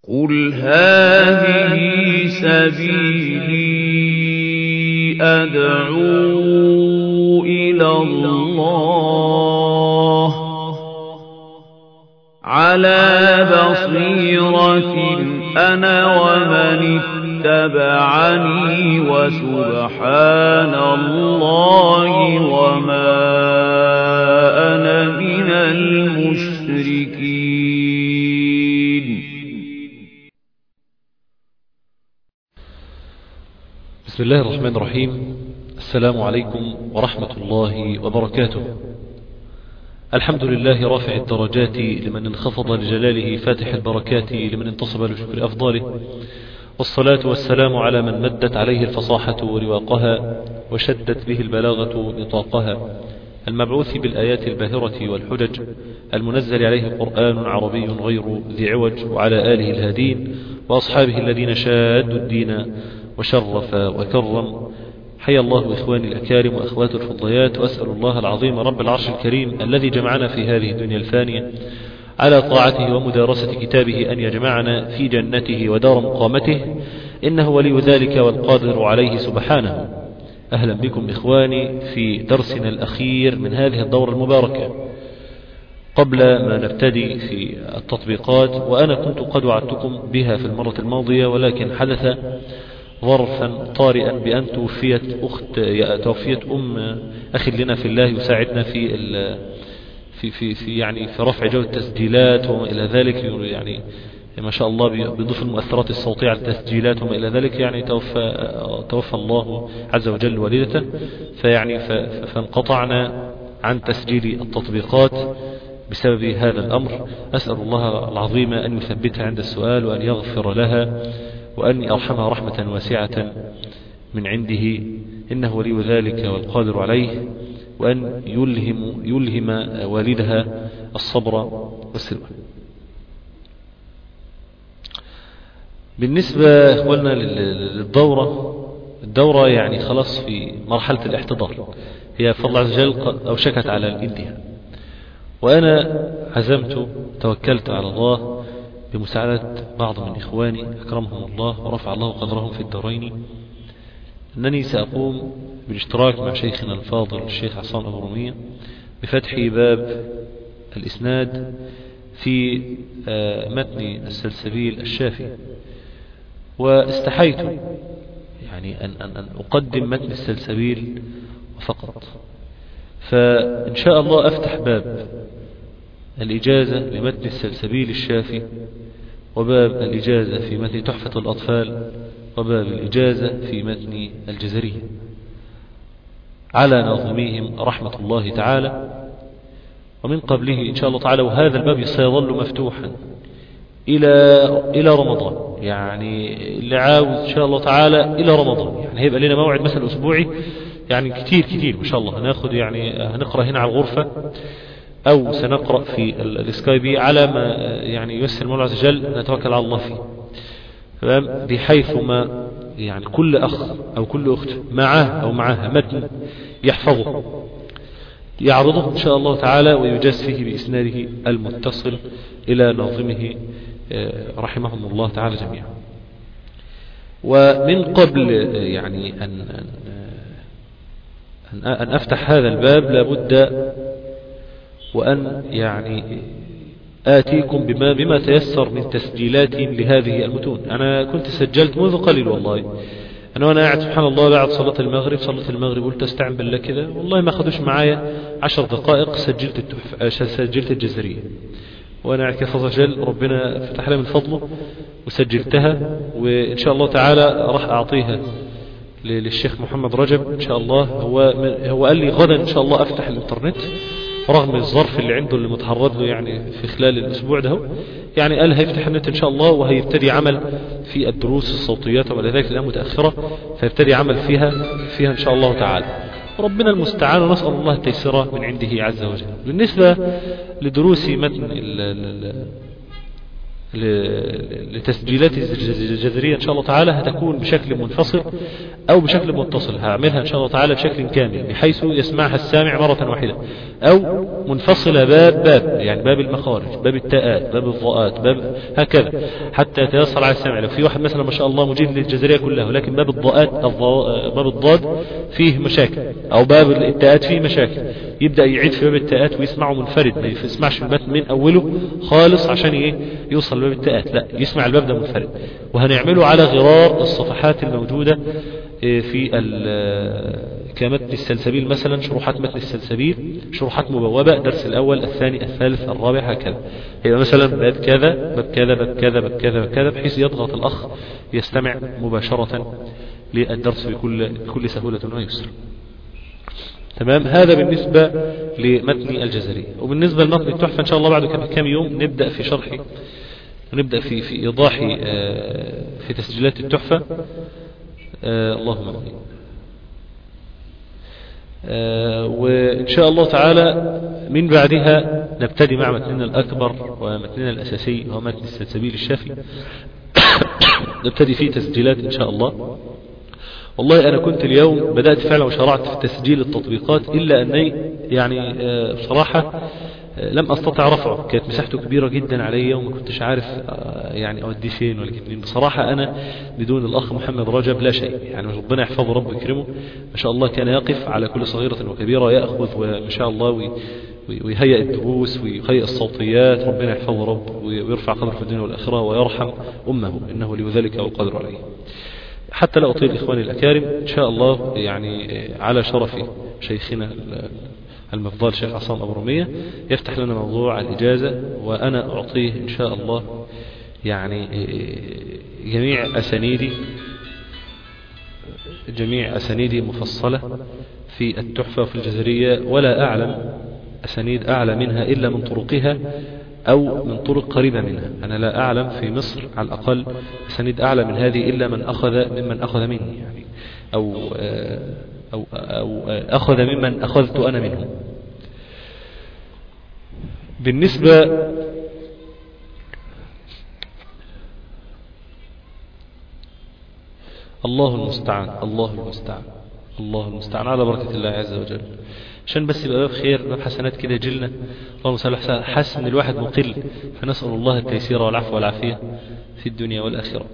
قل هذه سبيلي أدعو إلى الله على بصيرة أنا ومن اتبعني وسبحان الله وما أنا من المشركين بسم الله الرحمن الرحيم السلام عليكم ورحمة الله وبركاته الحمد لله رافع الدرجات لمن انخفض لجلاله فاتح البركات لمن انتصب لشكر أفضاله والصلاة والسلام على من مدت عليه الفصاحة ورواقها وشدت به البلاغة نطاقها المبعوث بالآيات الباهرة والحجج المنزل عليه قرآن عربي غير ذي عوج وعلى آله الهادين وأصحابه الذين شادوا الدين وشرف وكرم حيا الله إخواني الأكارم وأخوات الفضيات وأسأل الله العظيم رب العرش الكريم الذي جمعنا في هذه الدنيا الفانية على طاعته ومدارسة كتابه أن يجمعنا في جنته ودار مقامته إنه ولي ذلك والقادر عليه سبحانه أهلا بكم إخواني في درسنا الأخير من هذه الدورة المباركة قبل ما نبتدي في التطبيقات وأنا كنت قد وعدتكم بها في المرة الماضية ولكن حدث ظرفا طارئا بأن توفيت أخت توفيت أم أخي لنا في الله يساعدنا في في في في يعني في رفع جو التسجيلات وما إلى ذلك يعني ما شاء الله بيضيف المؤثرات الصوتية على التسجيلات وما إلى ذلك يعني توفى توفى الله عز وجل والدته فيعني فانقطعنا عن تسجيل التطبيقات بسبب هذا الأمر أسأل الله العظيم أن يثبتها عند السؤال وأن يغفر لها وأن يرحمها رحمة واسعة من عنده إنه ولي ذلك والقادر عليه وأن يلهم, يلهم والدها الصبر والسلوى بالنسبة إخواننا للدورة الدورة يعني خلاص في مرحلة الاحتضار هي فضل عز وجل أوشكت على الانتهاء وأنا عزمت توكلت على الله بمساعدة بعض من إخواني أكرمهم الله ورفع الله قدرهم في الدارين أنني سأقوم بالاشتراك مع شيخنا الفاضل الشيخ عصام أبو رمية بفتح باب الإسناد في متن السلسبيل الشافي واستحيت يعني أن, أن, أن أقدم متن السلسبيل فقط فإن شاء الله أفتح باب الإجازة لمتن السلسبيل الشافي وباب الإجازة في متن تحفة الأطفال وباب الإجازة في متن الجزرية على ناظميهم رحمة الله تعالى ومن قبله إن شاء الله تعالى وهذا الباب سيظل مفتوحا إلى إلى رمضان يعني اللي عاوز إن شاء الله تعالى إلى رمضان يعني هيبقى لنا موعد مثلا أسبوعي يعني كتير كتير ما شاء الله هناخد يعني هنقرأ هنا على الغرفة أو سنقرأ في السكايبي على ما يعني ييسر المولى عز وجل نتوكل على الله فيه تمام بحيث ما يعني كل أخ أو كل أخت معه أو معها متن يحفظه يعرضه إن شاء الله تعالى ويجاز فيه بإسناده المتصل إلى ناظمه رحمهم الله تعالى جميعا ومن قبل يعني أن, أن, أن أفتح هذا الباب لابد وأن يعني آتيكم بما بما تيسر من تسجيلات لهذه المتون أنا كنت سجلت منذ قليل والله أنا وأنا قاعد سبحان الله بعد صلاة المغرب صلاة المغرب قلت استعن بالله كده والله ما خدوش معايا عشر دقائق سجلت التحف سجلت الجزرية وأنا قاعد كده فضل ربنا فتح لي من فضله وسجلتها وإن شاء الله تعالى راح أعطيها للشيخ محمد رجب إن شاء الله هو هو قال لي غدا إن شاء الله أفتح الإنترنت رغم الظرف اللي عنده اللي متعرض له يعني في خلال الأسبوع ده يعني قال هيفتح النت إن شاء الله وهيبتدي عمل في الدروس الصوتيات وما ذلك الآن متأخرة فيبتدي عمل فيها فيها إن شاء الله تعالى ربنا المستعان ونسأل الله التيسير من عنده عز وجل بالنسبة لدروس متن لتسجيلات الجذرية إن شاء الله تعالى هتكون بشكل منفصل أو بشكل متصل هعملها إن شاء الله تعالى بشكل كامل بحيث يسمعها السامع مرة واحدة أو منفصلة باب باب يعني باب المخارج باب التاءات باب الضاءات باب هكذا حتى يتيسر على السامع لو في واحد مثلا ما شاء الله مجيد للجزرية كلها ولكن باب الضاءات باب الضاد فيه مشاكل أو باب التاءات فيه مشاكل يبدأ يعيد في باب التاءات ويسمعه منفرد ما يسمعش المتن من أوله خالص عشان إيه يوصل لباب التاءات لا يسمع الباب ده منفرد وهنعمله على غرار الصفحات الموجودة في كمتن السلسبيل مثلا شروحات متن السلسبيل شروحات مبوبة درس الأول الثاني الثالث الرابع هكذا يبقى مثلا باب كذا باب كذا باب كذا باب كذا باب كذا بحيث يضغط الأخ يستمع مباشرة للدرس بكل, بكل سهولة ويسر تمام هذا بالنسبة لمتن الجزرية وبالنسبة لمتن التحفة إن شاء الله بعد كم يوم نبدأ في شرح ونبدأ في في إيضاح في تسجيلات التحفة اللهم امين وإن شاء الله تعالى من بعدها نبتدي مع متننا الأكبر ومتننا الأساسي وهو متن السلسبيل الشافي نبتدي فيه تسجيلات إن شاء الله والله أنا كنت اليوم بدأت فعلا وشرعت في تسجيل التطبيقات إلا أني يعني بصراحة لم أستطع رفعه كانت مساحته كبيرة جدا علي وما كنتش عارف يعني أوديه فين ولا فين بصراحة أنا بدون الأخ محمد رجب لا شيء يعني ربنا يحفظه رب يكرمه ما شاء الله كان يقف على كل صغيرة وكبيرة يأخذ وما شاء الله ويهيئ الدروس ويهيئ الصوتيات ربنا يحفظه رب ويرفع قدره في الدنيا والآخرة ويرحم أمه إنه لذلك والقدر عليه حتى لا أطيل إخواني الأكارم إن شاء الله يعني على شرف شيخنا المفضل شيخ عصام أبو رمية يفتح لنا موضوع الإجازة وأنا أعطيه إن شاء الله يعني جميع أسانيدي جميع أسانيدي مفصلة في التحفة وفي الجزرية ولا أعلم أسانيد أعلى منها إلا من طرقها أو من طرق قريبة منها أنا لا أعلم في مصر على الأقل أسانيد أعلى من هذه إلا من أخذ ممن أخذ مني يعني أو أو, أو أخذ ممن أخذت أنا منه بالنسبة الله المستعان الله المستعان الله المستعان على بركة الله عز وجل عشان بس يبقى باب خير باب حسنات كده جلنا اللهم صل على حاسس ان الواحد مقل فنسأل الله التيسير والعفو والعافية في الدنيا والآخرة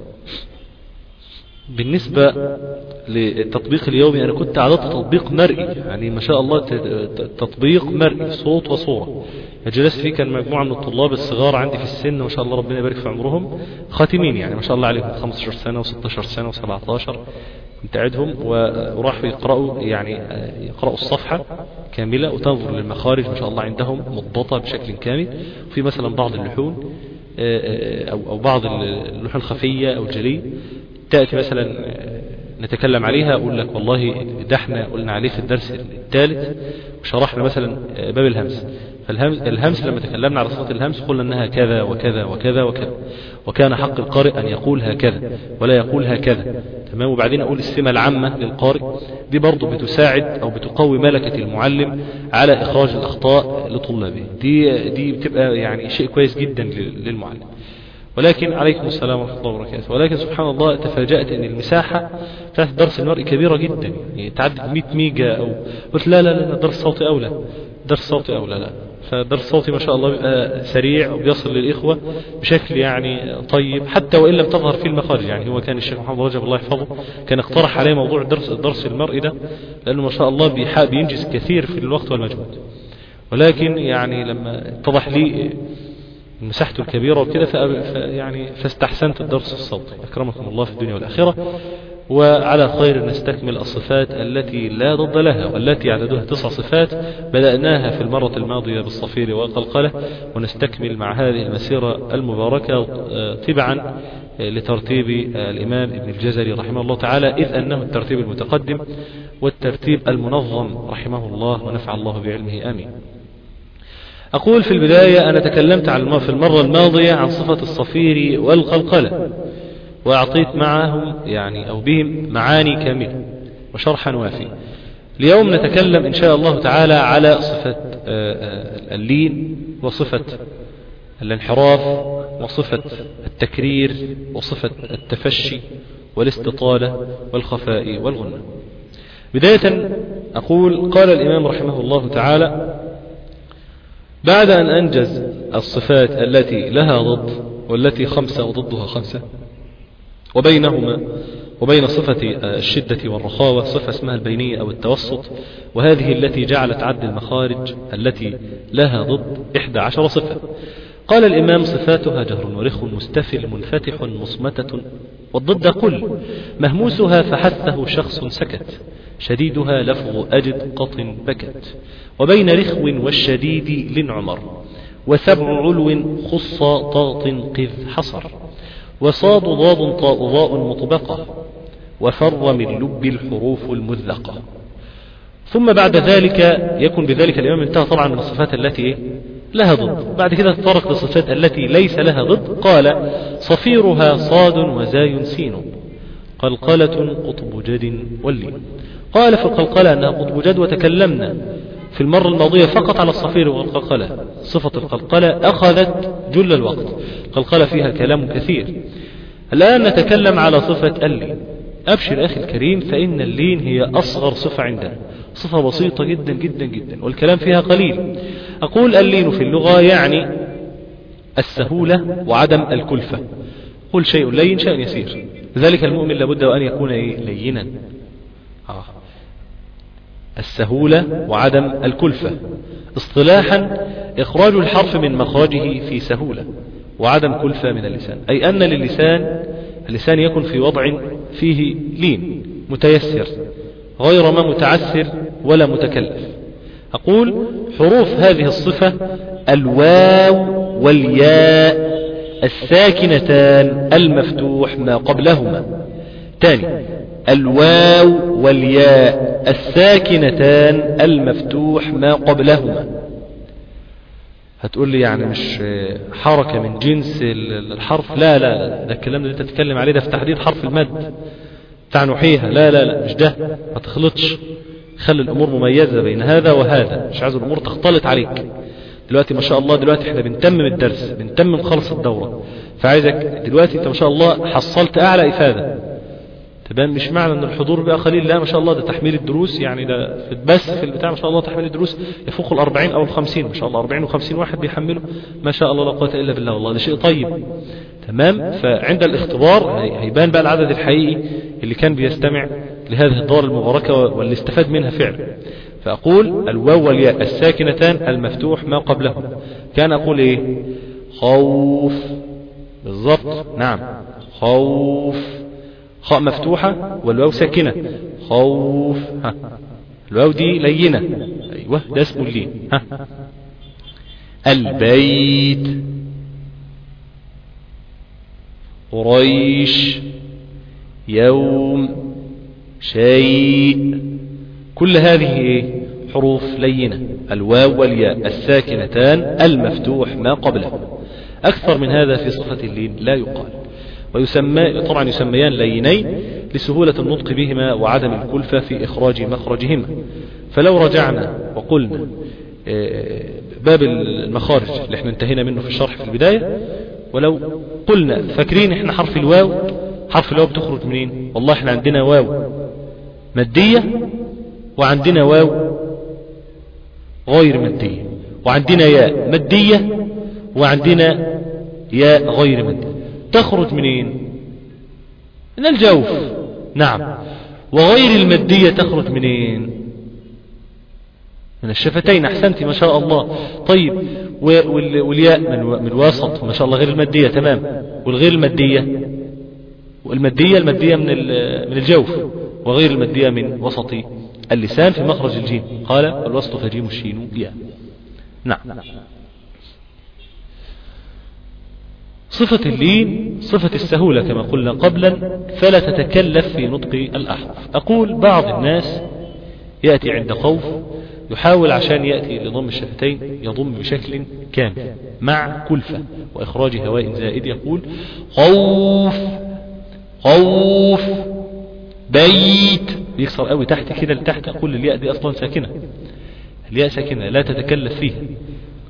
بالنسبة للتطبيق اليومي أنا كنت عددت تطبيق مرئي يعني ما شاء الله تطبيق مرئي صوت وصورة جلست فيه كان مجموعة من الطلاب الصغار عندي في السن ما شاء الله ربنا يبارك في عمرهم خاتمين يعني ما شاء الله عليهم 15 سنة و16 سنة و17 كنت أعدهم وراحوا يقرأوا يعني يقرأوا الصفحة كاملة وتنظر للمخارج ما شاء الله عندهم مضبطة بشكل كامل وفي مثلا بعض اللحون أو أو بعض اللحون الخفية أو الجلية تأتي مثلا نتكلم عليها أقول لك والله ده احنا قلنا عليه في الدرس الثالث وشرحنا مثلا باب الهمس فالهمس لما تكلمنا على صفات الهمس قلنا أنها كذا وكذا وكذا وكذا وكان حق القارئ أن يقول هكذا ولا يقول هكذا تمام وبعدين أقول السمة العامة للقارئ دي برضه بتساعد أو بتقوي ملكة المعلم على إخراج الأخطاء لطلابه دي دي بتبقى يعني شيء كويس جدا للمعلم ولكن عليكم السلام ورحمة الله وبركاته ولكن سبحان الله تفاجأت ان المساحة بتاعت درس المرء كبيرة جدا يعني تعدد 100 ميجا او قلت لا لا لا درس صوتي اولى درس صوتي اولى لا فدرس صوتي ما شاء الله بيبقى سريع وبيصل للإخوة بشكل يعني طيب حتى وإن لم تظهر فيه المخارج يعني هو كان الشيخ محمد رجب الله يحفظه كان اقترح عليه موضوع درس الدرس المرئي ده لأنه ما شاء الله بينجز كثير في الوقت والمجهود ولكن يعني لما اتضح لي مساحته الكبيرة وكده يعني فاستحسنت الدرس الصوتي أكرمكم الله في الدنيا والآخرة وعلى خير نستكمل الصفات التي لا ضد لها والتي عددها تسع صفات بدأناها في المرة الماضية بالصفير والقلقلة ونستكمل مع هذه المسيرة المباركة تبعا لترتيب الإمام ابن الجزري رحمه الله تعالى إذ أنه الترتيب المتقدم والترتيب المنظم رحمه الله ونفع الله بعلمه آمين أقول في البداية أنا تكلمت عن في المرة الماضية عن صفة الصفير والقلقلة وأعطيت معهم يعني أو بهم معاني كاملة وشرحا وافيا اليوم نتكلم إن شاء الله تعالى على صفة اللين وصفة الانحراف وصفة التكرير وصفة التفشي والاستطالة والخفاء والغنى بداية أقول قال الإمام رحمه الله تعالى بعد أن أنجز الصفات التي لها ضد والتي خمسة وضدها خمسة وبينهما وبين صفة الشدة والرخاوة صفة اسمها البينية أو التوسط وهذه التي جعلت عد المخارج التي لها ضد إحدى عشر صفة قال الإمام صفاتها جهر ورخ مستفل منفتح مصمتة والضد كل مهموسها فحثه شخص سكت شديدها لفظ أجد قط بكت وبين رخو والشديد لنعمر وسبع علو خص طاط قذ حصر وصاد ضاد طاء ضاء مطبقة وفر من لب الحروف المذقة ثم بعد ذلك يكون بذلك الإمام انتهى طبعا من الصفات التي لها ضد بعد كده تطرق للصفات التي ليس لها ضد قال صفيرها صاد وزاي سين قلقلة قطب جد واللين قال في القلقلة أنها قطب جد وتكلمنا في المرة الماضية فقط على الصفير والقلقلة صفة القلقلة أخذت جل الوقت القلقلة فيها كلام كثير الآن نتكلم على صفة اللين أبشر أخي الكريم فإن اللين هي أصغر صفة عندنا صفة بسيطة جدا جدا جدا والكلام فيها قليل أقول اللين في اللغة يعني السهولة وعدم الكلفة قل شيء لين شيء يسير ذلك المؤمن لابد وأن يكون إيه؟ لينا آه. السهولة وعدم الكلفة اصطلاحا إخراج الحرف من مخرجه في سهولة وعدم كلفة من اللسان أي أن للسان اللسان يكن في وضع فيه لين متيسر غير ما متعسر ولا متكلف أقول حروف هذه الصفة الواو والياء الساكنتان المفتوح ما قبلهما تاني الواو والياء الساكنتان المفتوح ما قبلهما هتقول لي يعني مش حركة من جنس الحرف لا لا لا ده الكلام اللي انت تتكلم عليه ده في تحديد حرف المد بتاع نحيها لا لا لا مش ده ما تخلطش خلي الامور مميزة بين هذا وهذا مش عايز الامور تختلط عليك دلوقتي ما شاء الله دلوقتي احنا بنتمم الدرس بنتمم خلص الدورة فعايزك دلوقتي انت ما شاء الله حصلت اعلى افادة تمام مش معنى ان الحضور بقى قليل لا ما شاء الله ده تحميل الدروس يعني ده في بس في البتاع ما شاء الله تحميل الدروس يفوق الأربعين او الخمسين ما شاء الله أربعين وخمسين واحد بيحمله ما شاء الله لا قوة الا بالله والله ده شيء طيب تمام فعند الاختبار هيبان بقى العدد الحقيقي اللي كان بيستمع لهذه الدورة المباركة واللي استفاد منها فعلا فأقول الواو والياء الساكنتان المفتوح ما قبلهم كان أقول إيه خوف بالضبط نعم خوف خاء مفتوحة والواو ساكنة خوف ها الواو دي لينة أيوة ده اسمه اللين ها البيت قريش يوم شيء كل هذه ايه حروف لينة الواو والياء الساكنتان المفتوح ما قبله أكثر من هذا في صفة اللين لا يقال ويسمى طبعا يسميان لينين لسهولة النطق بهما وعدم الكلفة في إخراج مخرجهما فلو رجعنا وقلنا باب المخارج اللي احنا انتهينا منه في الشرح في البداية ولو قلنا فاكرين احنا حرف الواو حرف الواو بتخرج منين والله احنا عندنا واو مادية وعندنا واو غير مادية وعندنا ياء مادية وعندنا ياء غير مادية تخرج منين من الجوف نعم وغير المادية تخرج منين من الشفتين أحسنتي ما شاء الله طيب والياء من الوسط ما شاء الله غير المادية تمام والغير المادية والمادية المادية من من الجوف وغير المادية من وسط اللسان في مخرج الجيم قال الوسط فجيم الشين ياء نعم صفة اللين صفة السهولة كما قلنا قبلا فلا تتكلف في نطق الأحرف أقول بعض الناس يأتي عند خوف يحاول عشان يأتي لضم الشفتين يضم بشكل كامل مع كلفة وإخراج هواء زائد يقول خوف خوف بيت بيكسر قوي تحت كده لتحت أقول الياء دي أصلا ساكنة الياء ساكنة لا تتكلف فيها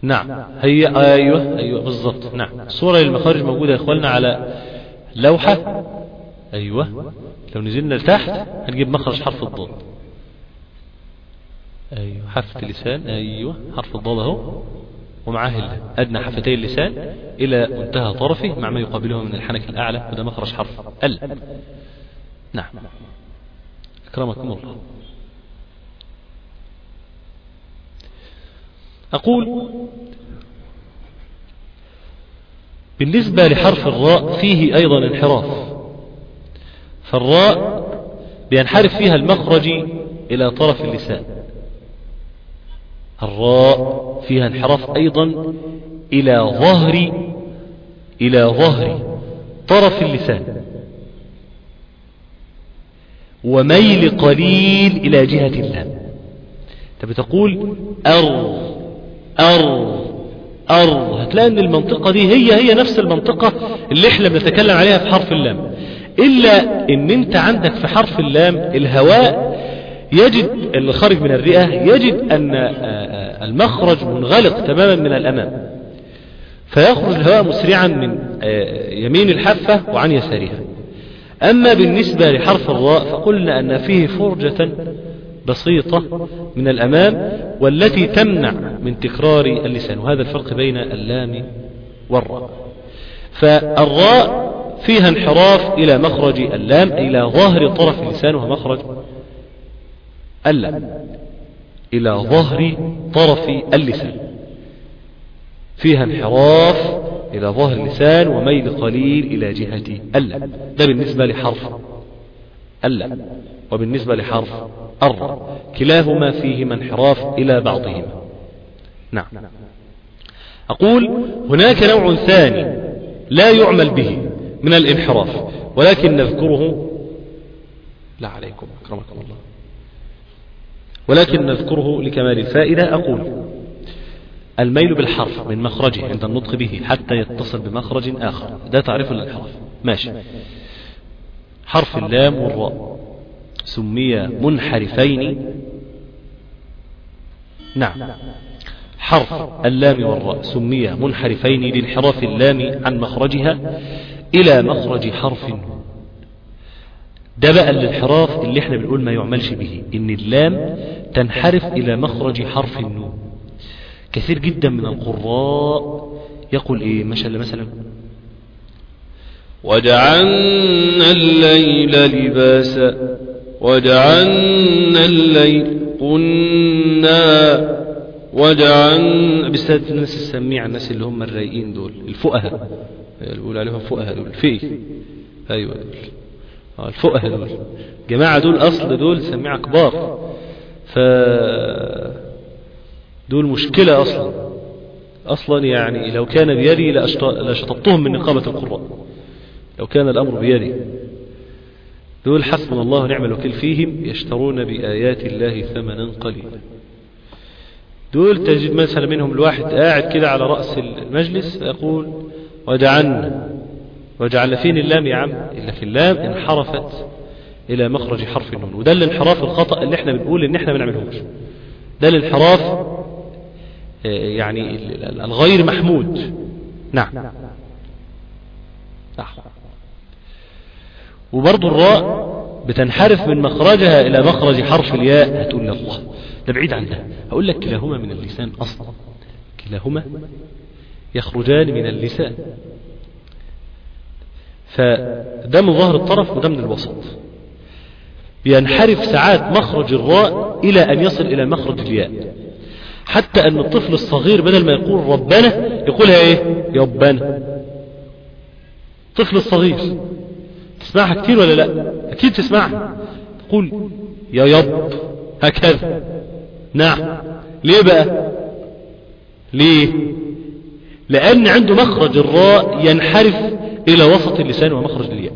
نعم هي أيوة أيوة بالضبط نعم الصورة للمخارج موجودة يا إخواننا على لوحة أيوة لو نزلنا لتحت هنجيب مخرج حرف الضاد أيوة حافة اللسان أيوة حرف الضاد أهو ومعاه أدنى حفتي اللسان إلى منتهى طرفه مع ما يقابله من الحنك الأعلى وده مخرج حرف ال نعم أكرمكم الله أقول بالنسبة لحرف الراء فيه أيضا انحراف فالراء بينحرف فيها المخرج إلى طرف اللسان الراء فيها انحراف أيضا إلى ظهر إلى ظهر طرف اللسان وميل قليل إلى جهة اللام انت بتقول أر أر أر هتلاقي أن المنطقة دي هي هي نفس المنطقة اللي احنا بنتكلم عليها في حرف اللام إلا أن أنت عندك في حرف اللام الهواء يجد اللي خارج من الرئة يجد أن المخرج منغلق تماما من الأمام فيخرج الهواء مسرعا من يمين الحافة وعن يسارها أما بالنسبة لحرف الراء فقلنا أن فيه فرجة بسيطة من الأمام والتي تمنع من تكرار اللسان وهذا الفرق بين اللام والراء فالراء فيها انحراف إلى مخرج اللام إلى ظاهر طرف اللسان وهو مخرج اللام إلى ظهر طرف اللسان فيها انحراف إلى ظهر اللسان وميل قليل إلى جهة اللام ده بالنسبة لحرف اللام وبالنسبة لحرف الراء كلاهما فيهما انحراف إلى بعضهما نعم أقول هناك نوع ثاني لا يعمل به من الانحراف ولكن نذكره لا عليكم أكرمكم الله ولكن نذكره لكمال الفائدة أقول الميل بالحرف من مخرجه عند النطق به حتى يتصل بمخرج آخر ده تعريف الانحراف ماشي حرف اللام والراء سمي منحرفين نعم حرف اللام والراء سمي منحرفين لانحراف اللام عن مخرجها إلى مخرج حرف النون ده بقى الانحراف اللي احنا بنقول ما يعملش به ان اللام تنحرف الى مخرج حرف النون كثير جدا من القراء يقول ايه مثلا مثلا وجعلنا الليل لباسا وجعلنا الليل قلنا وجعلنا بالذات الناس السميعة الناس اللي هم الرايقين دول الفقهاء يقول عليهم فقهاء دول في ايوه دول الفقهاء دول جماعة دول أصل دول سميعة كبار ف دول مشكلة أصلا أصلا يعني لو كان بيدي لشطبتهم من نقابة القراء لو كان الأمر بيدي دول حسبنا الله ونعم الوكيل فيهم يشترون بآيات الله ثمنا قليلا دول تجد مثلا منهم الواحد قاعد كده على رأس المجلس يقول وجعلنا وجعل فين اللام يا عم إلا في اللام انحرفت إلى مخرج حرف النون وده الانحراف الخطأ اللي احنا بنقول ان احنا ما نعملهوش ده الانحراف يعني الغير محمود نعم نعم وبرضه الراء بتنحرف من مخرجها إلى مخرج حرف الياء هتقول الله ده بعيد عن ده هقول لك كلاهما من اللسان أصلا كلاهما يخرجان من اللسان فده من ظهر الطرف وده من الوسط بينحرف ساعات مخرج الراء إلى أن يصل إلى مخرج الياء حتى أن الطفل الصغير بدل ما يقول ربنا يقولها إيه يبنا الطفل الصغير تسمعها كتير ولا لا أكيد تسمعها تقول يا يب هكذا نعم ليه بقى ليه لأن عنده مخرج الراء ينحرف إلى وسط اللسان ومخرج الياء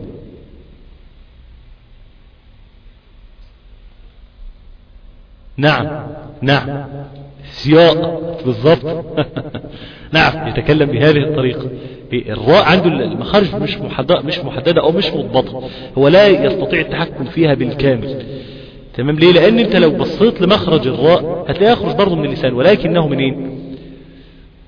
نعم نعم سياق بالضبط نعم يتكلم بهذه الطريقة الراء عنده المخارج مش محددة مش محددة أو مش مضبطة هو لا يستطيع التحكم فيها بالكامل تمام ليه لأن أنت لو بصيت لمخرج الراء هتلاقيه يخرج برضه من اللسان ولكنه منين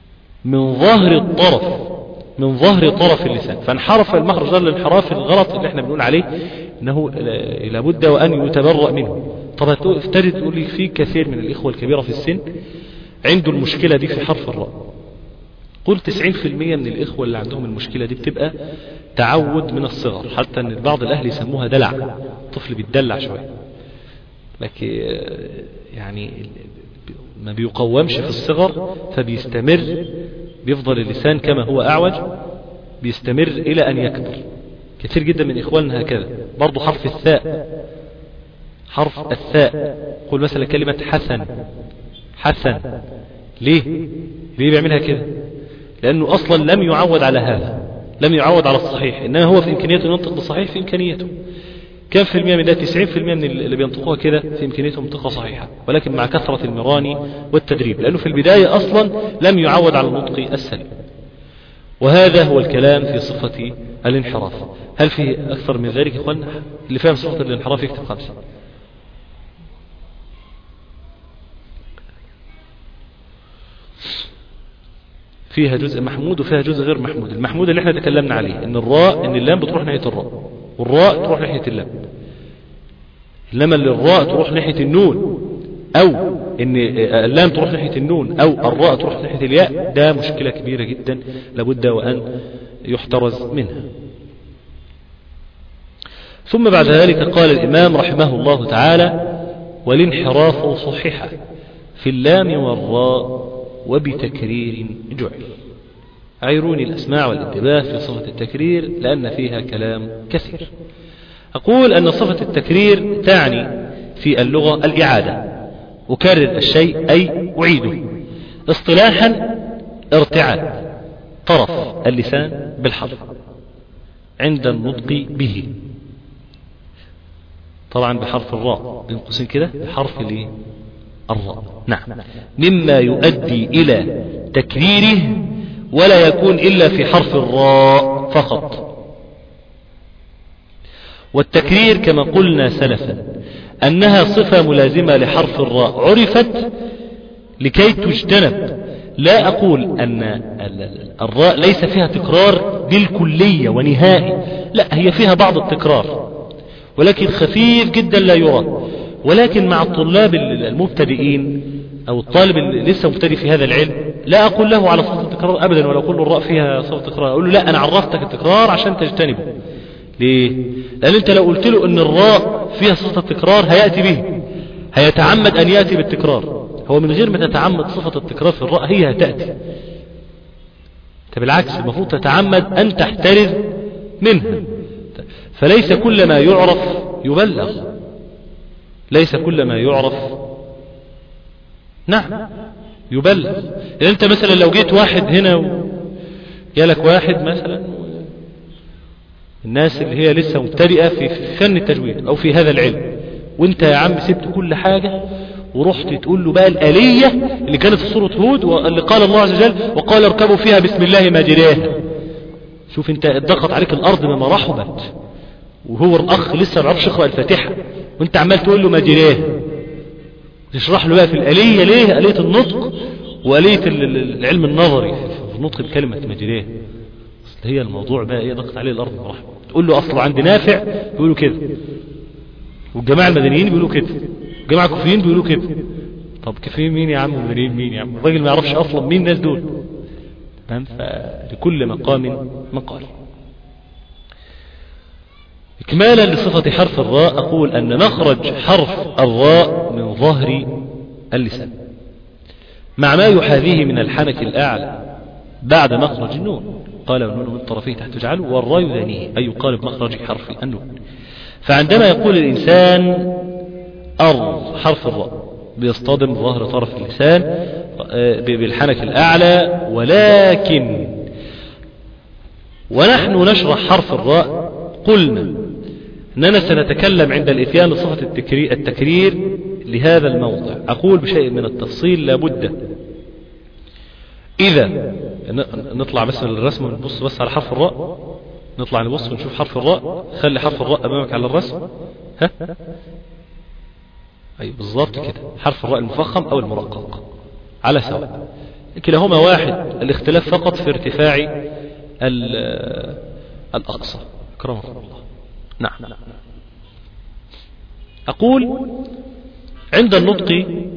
من ظهر الطرف من ظهر طرف اللسان فانحرف المخرج ده الانحراف الغلط اللي احنا بنقول عليه انه لابد وان يتبرأ منه طب تجد تقول لي في كثير من الاخوه الكبيره في السن عنده المشكله دي في حرف الراء قل 90% من الإخوة اللي عندهم المشكلة دي بتبقى تعود من الصغر حتى أن بعض الأهل يسموها دلع طفل بيتدلع شوية لكن يعني ما بيقومش في الصغر فبيستمر بيفضل اللسان كما هو أعوج بيستمر إلى أن يكبر كثير جدا من إخواننا هكذا برضو حرف الثاء حرف الثاء قل مثلا كلمة حسن حسن ليه ليه بيعملها كده لأنه أصلا لم يعود على هذا لم يعود على الصحيح إنما هو في إمكانيته ينطق بالصحيح في إمكانيته كم في المية من ده 90% من اللي بينطقوها كده في إمكانيتهم منطقة صحيحة ولكن مع كثرة المراني والتدريب لأنه في البداية أصلا لم يعود على النطق السليم وهذا هو الكلام في صفة الانحراف هل في أكثر من ذلك إخواننا اللي فهم صفة الانحراف يكتب خمسة فيها جزء محمود وفيها جزء غير محمود المحمود اللي احنا تكلمنا عليه ان الراء ان اللام بتروح ناحية الراء والراء تروح ناحية اللام انما اللي الراء تروح ناحية النون او ان اللام تروح ناحية النون او الراء تروح ناحية الياء ده مشكلة كبيرة جدا لابد وان يحترز منها ثم بعد ذلك قال الامام رحمه الله تعالى والانحراف صحح في اللام والراء وبتكرير جعل عيروني الأسماع والانتباه في صفة التكرير لأن فيها كلام كثير أقول أن صفة التكرير تعني في اللغة الإعادة أكرر الشيء أي أعيده اصطلاحا ارتعاد طرف اللسان بالحرف عند النطق به طبعا بحرف الراء بين قوسين كده بحرف الراء نعم مما يؤدي إلى تكريره ولا يكون إلا في حرف الراء فقط والتكرير كما قلنا سلفا أنها صفة ملازمة لحرف الراء عرفت لكي تجتنب لا أقول أن الراء ليس فيها تكرار بالكلية ونهائي لا هي فيها بعض التكرار ولكن خفيف جدا لا يرى ولكن مع الطلاب المبتدئين أو الطالب اللي لسه مبتدئ في هذا العلم لا أقول له على صفة التكرار أبدا ولا أقول له الراء فيها صفة تكرار أقول له لا أنا عرفتك التكرار عشان تجتنبه ليه؟ لأن أنت لو قلت له أن الراء فيها صفة التكرار هيأتي به هيتعمد أن يأتي بالتكرار هو من غير ما تتعمد صفة التكرار في الراء هي هتأتي بالعكس المفروض تتعمد أن تحترز منها فليس كل ما يعرف يبلغ ليس كل ما يعرف نعم يبلغ يعني انت مثلا لو جيت واحد هنا و... جالك واحد مثلا الناس اللي هي لسه مبتدئة في فن التجويد او في هذا العلم وانت يا عم سبت كل حاجة ورحت تقول له بقى الآلية اللي كانت في سورة هود واللي قال الله عز وجل وقال اركبوا فيها بسم الله ماجراها شوف انت اتضغط عليك الارض مما رحبت وهو الاخ لسه ما بيعرفش يقرا الفاتحه وانت عمال تقول له ماجراه تشرح له بقى في الآلية ليه آلية النطق وآلية العلم النظري في النطق بكلمة ماجراه اصل هي الموضوع بقى ايه ضغط عليه الارض مراحل تقول له اصله عند نافع بيقولوا كده والجماعة المدنيين بيقولوا كده الجماعة الكوفيين بيقولوا كده طب كفاية مين يا عم المدنيين مين يا عم الراجل ما يعرفش اصلا مين الناس دول تمام فلكل مقام مقال إكمالا لصفة حرف الراء أقول أن مخرج حرف الراء من ظهر اللسان مع ما يحاذيه من الحنك الأعلى بعد مخرج النون قال النون من طرفيه تحت تجعل والراء يدانيه أي يقال بمخرج حرف النون فعندما يقول الإنسان أر حرف الراء بيصطدم ظهر طرف اللسان بالحنك الأعلى ولكن ونحن نشرح حرف الراء قلنا أننا سنتكلم عند الإتيان بصفة التكرير, التكرير لهذا الموضع أقول بشيء من التفصيل لابد إذا نطلع بس للرسم ونبص بس على حرف الراء نطلع نبص ونشوف حرف الراء خلي حرف الراء أمامك على الرسم ها أي بالضبط كده حرف الراء المفخم أو المرقق على سواء كلاهما واحد الاختلاف فقط في ارتفاع ال- الأقصى كرمكم الله نعم أقول عند النطق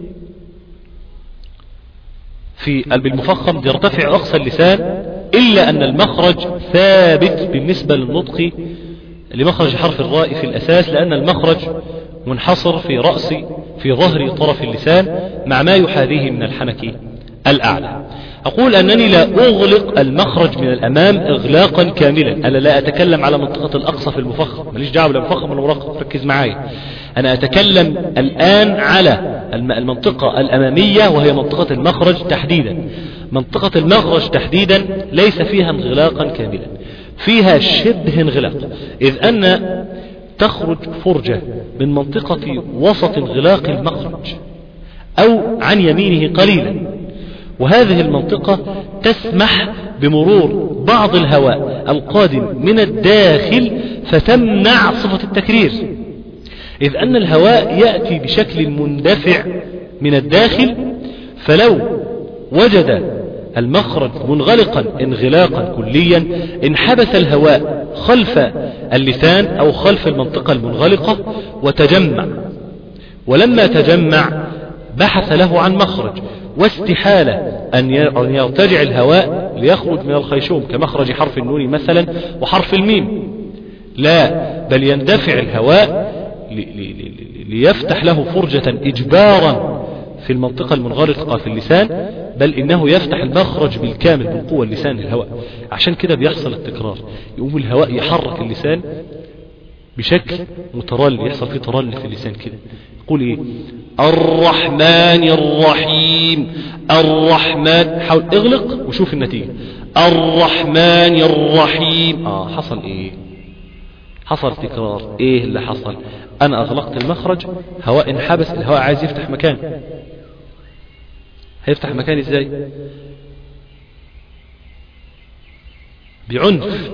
في بالمفخم يرتفع أقصى اللسان إلا أن المخرج ثابت بالنسبة للنطق لمخرج حرف الراء في الأساس لأن المخرج منحصر في رأس في ظهر طرف اللسان مع ما يحاذيه من الحنك الأعلى أقول أنني لا أغلق المخرج من الأمام إغلاقا كاملا أنا لا أتكلم على منطقة الأقصى في المفخم ماليش دعوة ولا مفخم ولا مرقم ركز معايا أنا أتكلم الآن على الم- المنطقة الأمامية وهي منطقة المخرج تحديدا منطقة المخرج تحديدا ليس فيها انغلاقا كاملا فيها شبه انغلاق إذ أن تخرج فرجة من منطقة وسط انغلاق المخرج أو عن يمينه قليلا وهذه المنطقة تسمح بمرور بعض الهواء القادم من الداخل فتمنع صفة التكرير إذ أن الهواء يأتي بشكل مندفع من الداخل فلو وجد المخرج منغلقا انغلاقا كليا انحبس الهواء خلف اللسان أو خلف المنطقة المنغلقة وتجمع ولما تجمع بحث له عن مخرج واستحالة أن أن يرتجع الهواء ليخرج من الخيشوم كمخرج حرف النون مثلا وحرف الميم لا بل يندفع الهواء ل- ل- ل- ليفتح له فرجة إجبارا في المنطقة المنغلقة في اللسان بل إنه يفتح المخرج بالكامل بالقوة اللسان للهواء عشان كده بيحصل التكرار يقوم الهواء يحرك اللسان بشكل مترل يحصل فيه ترل في اللسان كده يقول ايه الرحمن الرحيم الرحمن حاول اغلق وشوف النتيجة الرحمن الرحيم اه حصل ايه حصل تكرار ايه اللي حصل انا اغلقت المخرج هواء انحبس الهواء عايز يفتح مكان هيفتح مكان ازاي بعنف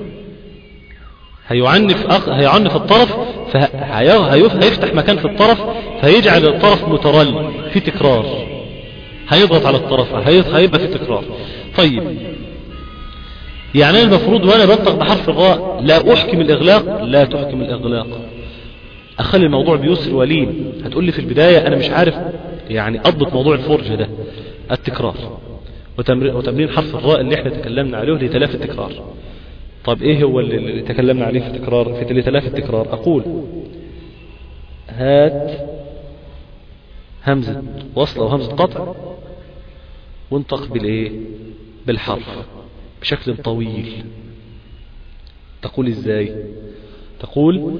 هيعنف أق... هيعنف الطرف فهيفتح مكان في الطرف فيجعل الطرف مترل في تكرار هيضغط على الطرف هي- هيبقى في تكرار طيب يعني أنا المفروض وانا بنطق بحرف الراء لا احكم الاغلاق لا تحكم الاغلاق اخلي الموضوع بيسر ولين هتقول لي في البداية انا مش عارف يعني اضبط موضوع الفرجة ده التكرار وتمرين, وتمرين حرف الراء اللي احنا تكلمنا عليه لتلاف التكرار طب ايه هو اللي اللي تكلمنا عليه في التكرار في لتلاف التكرار اقول هات همزة وصل او همزة قطع وانطق بالايه بالحرف بشكل طويل تقول ازاي تقول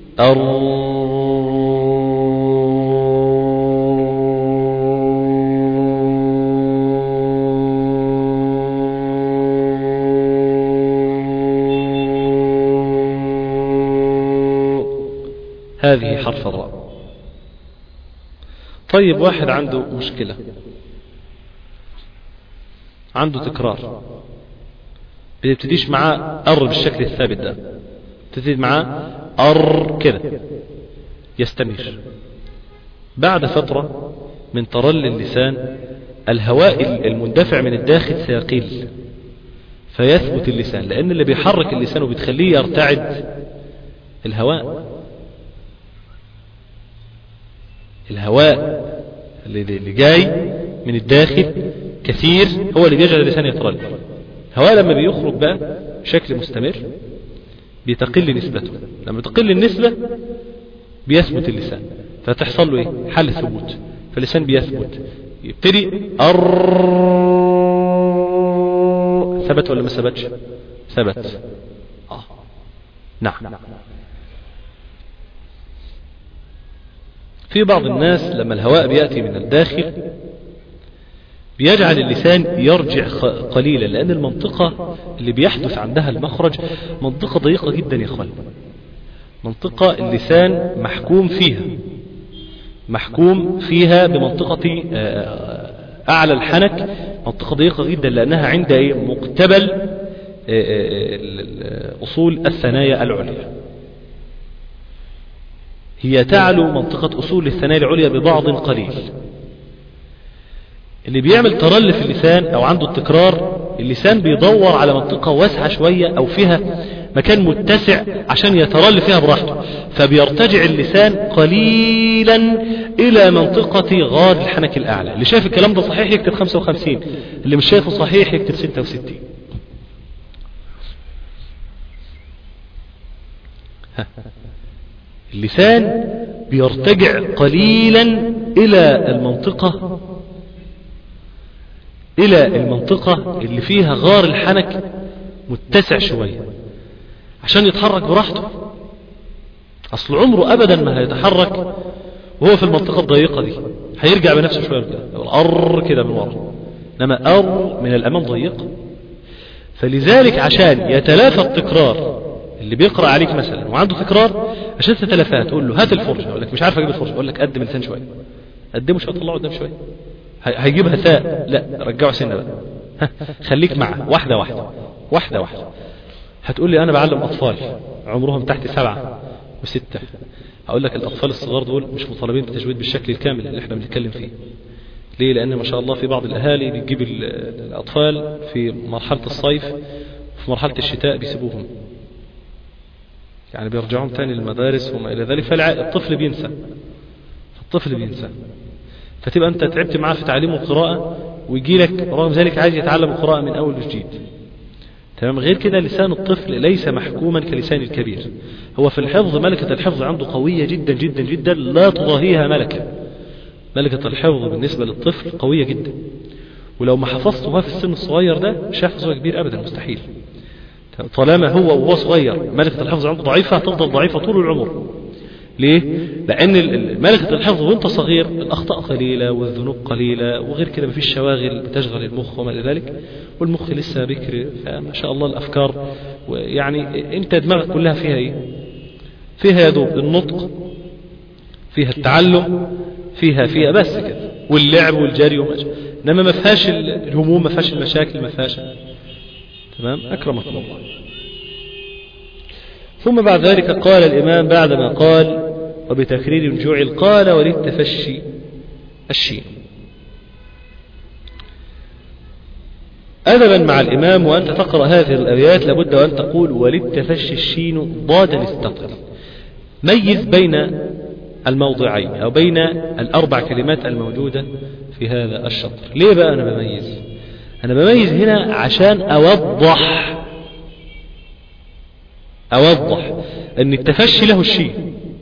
هذه حرف الراء طيب واحد عنده مشكلة عنده تكرار بتبتديش معاه أر بالشكل الثابت ده تبتدي معاه أر كده يستمر بعد فترة من ترل اللسان الهواء المندفع من الداخل سيقل فيثبت اللسان لأن اللي بيحرك اللسان وبتخليه يرتعد الهواء الهواء اللي اللي جاي من الداخل كثير هو اللي بيجعل اللسان يترل الهواء لما بيخرج بقى بشكل مستمر بتقل نسبته لما تقل النسبة بيثبت اللسان فتحصل له ايه حل ثبوت فاللسان بيثبت يبتدي أر ثبت ولا ما ثبتش ثبت آه. نعم في بعض الناس لما الهواء بيأتي من الداخل بيجعل اللسان يرجع خ- قليلا لأن المنطقة اللي بيحدث عندها المخرج منطقة ضيقة جدا يا اخوان منطقة اللسان محكوم فيها محكوم فيها بمنطقة آه، أعلى الحنك منطقة ضيقة جدا لأنها عند إيه؟ مقتبل آه، آه، ال- ال- أصول الثنايا العليا هي تعلو منطقة أصول الثنايا العليا ببعض قليل اللي بيعمل ترل في اللسان او عنده التكرار اللسان بيدور على منطقة واسعة شوية او فيها مكان متسع عشان يترل فيها براحته فبيرتجع اللسان قليلا الى منطقة غار الحنك الاعلى اللي شايف الكلام ده صحيح يكتب 55 اللي مش شايفه صحيح يكتب 66 ها. اللسان بيرتجع قليلا الى المنطقة الى المنطقة اللي فيها غار الحنك متسع شوية عشان يتحرك براحته اصل عمره ابدا ما هيتحرك وهو في المنطقة الضيقة دي هيرجع بنفسه شوية كده ار كده من ورا انما ار من الامام ضيق فلذلك عشان يتلافى التكرار اللي بيقرأ عليك مثلا وعنده تكرار عشان تتلافاه تقول له هات الفرشة يقول لك مش عارف اجيب الفرشة يقول لك قدم اللسان شوية قدمه شوية طلعه قدام شوية هيجيبها ثاء لا رجعه سنة بقى خليك معه واحدة واحدة واحدة واحدة هتقول لي أنا بعلم أطفال عمرهم تحت سبعة وستة هقول لك الأطفال الصغار دول مش مطالبين بالتجويد بالشكل الكامل اللي احنا بنتكلم فيه ليه لأن ما شاء الله في بعض الأهالي بتجيب الأطفال في مرحلة الصيف وفي مرحلة الشتاء بيسيبوهم يعني بيرجعون تاني للمدارس وما إلى ذلك فالطفل بينسى الطفل بينسى فتبقى أنت تعبت معاه في تعليمه القراءة ويجي لك رغم ذلك عايز يتعلم القراءة من أول وجديد تمام غير كده لسان الطفل ليس محكوما كلسان الكبير هو في الحفظ ملكة الحفظ عنده قوية جدا جدا جدا لا تضاهيها ملكة ملكة الحفظ بالنسبة للطفل قوية جدا ولو ما حفظته في السن الصغير ده مش هيحفظ كبير أبدا مستحيل طالما هو وهو صغير ملكة الحفظ عنده ضعيفة هتفضل ضعيفة طول العمر ليه؟ لأن ملكة الحفظ وانت صغير الأخطاء قليلة والذنوب قليلة وغير كده مفيش شواغل بتشغل المخ وما إلى ذلك والمخ لسه بكر فما شاء الله الأفكار يعني انت دماغك كلها فيها ايه؟ فيها يا دوب النطق فيها التعلم فيها فيها بس كده واللعب والجري وما انما ما فيهاش الهموم ما فيهاش المشاكل ما فيهاش تمام أكرمكم الله ثم بعد ذلك قال الإمام بعدما قال وبتكرير جعل قال وللتفشي الشين أدبا مع الإمام وأنت تقرأ هذه الأبيات لابد وأن تقول وللتفشي الشين ضادا استقل ميز بين الموضعين أو بين الأربع كلمات الموجودة في هذا الشطر ليه بقى أنا بميز أنا بميز هنا عشان أوضح أوضح أن التفشي له الشيء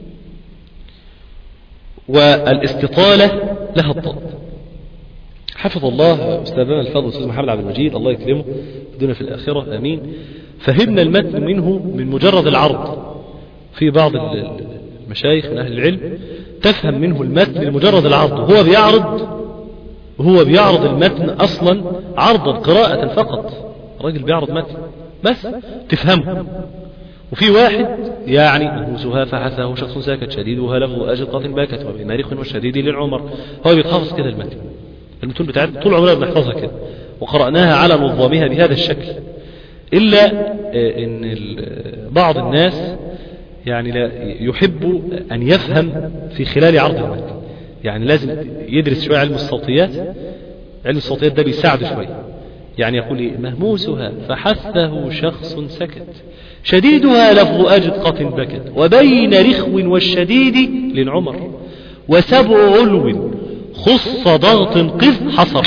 والاستطالة لها الضاد حفظ الله أستاذنا الفاضل أستاذ محمد عبد المجيد الله يكرمه بدون في الآخرة آمين فهمنا المتن منه من مجرد العرض في بعض المشايخ من أهل العلم تفهم منه المتن لمجرد العرض هو بيعرض هو بيعرض المتن أصلا عرضا قراءة فقط راجل بيعرض متن بس تفهمه وفي واحد يعني نفوسها فحثه شخص ساكت شديدها لغو أجل باكت وبمارخ وشديد للعمر هو بيتحفظ كده المتن المتون بتاعتنا طول عمرنا بنحفظها كده وقرأناها على نظامها بهذا الشكل إلا أن بعض الناس يعني لا يحب أن يفهم في خلال عرض المتن يعني لازم يدرس شوية علم الصوتيات علم الصوتيات ده بيساعده شوية يعني يقول إيه مهموسها فحثه شخص سكت شديدها لفظ أجدقة بكت وبين رخو والشديد للعمر وسبع علو خص ضغط قذ حصر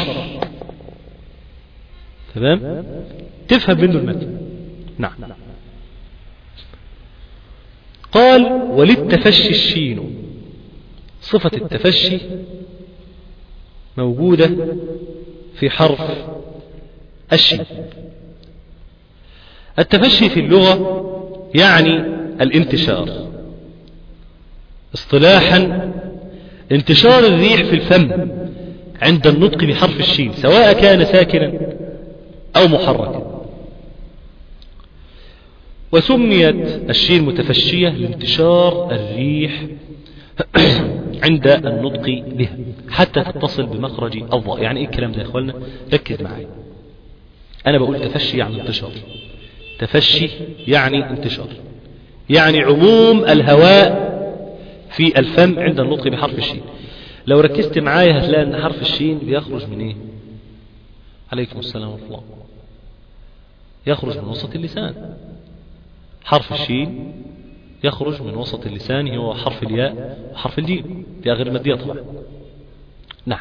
تمام تفهم منه المتن نعم قال وللتفشي الشين صفة التفشي موجودة في حرف الشين التفشي في اللغة يعني الانتشار اصطلاحا انتشار الريح في الفم عند النطق بحرف الشين سواء كان ساكنا أو محركا وسميت الشين متفشية لانتشار الريح عند النطق بها حتى تتصل بمخرج الضاء يعني ايه الكلام ده يا اخوانا ركز معي انا بقول تفشي يعني انتشار تفشي يعني انتشار يعني عموم الهواء في الفم عند النطق بحرف الشين لو ركزت معايا هتلاقي ان حرف الشين بيخرج من ايه عليكم السلام ورحمة الله يخرج من وسط اللسان حرف الشين يخرج من وسط اللسان هو حرف الياء وحرف الجيم الياء غير مادية طبعا نعم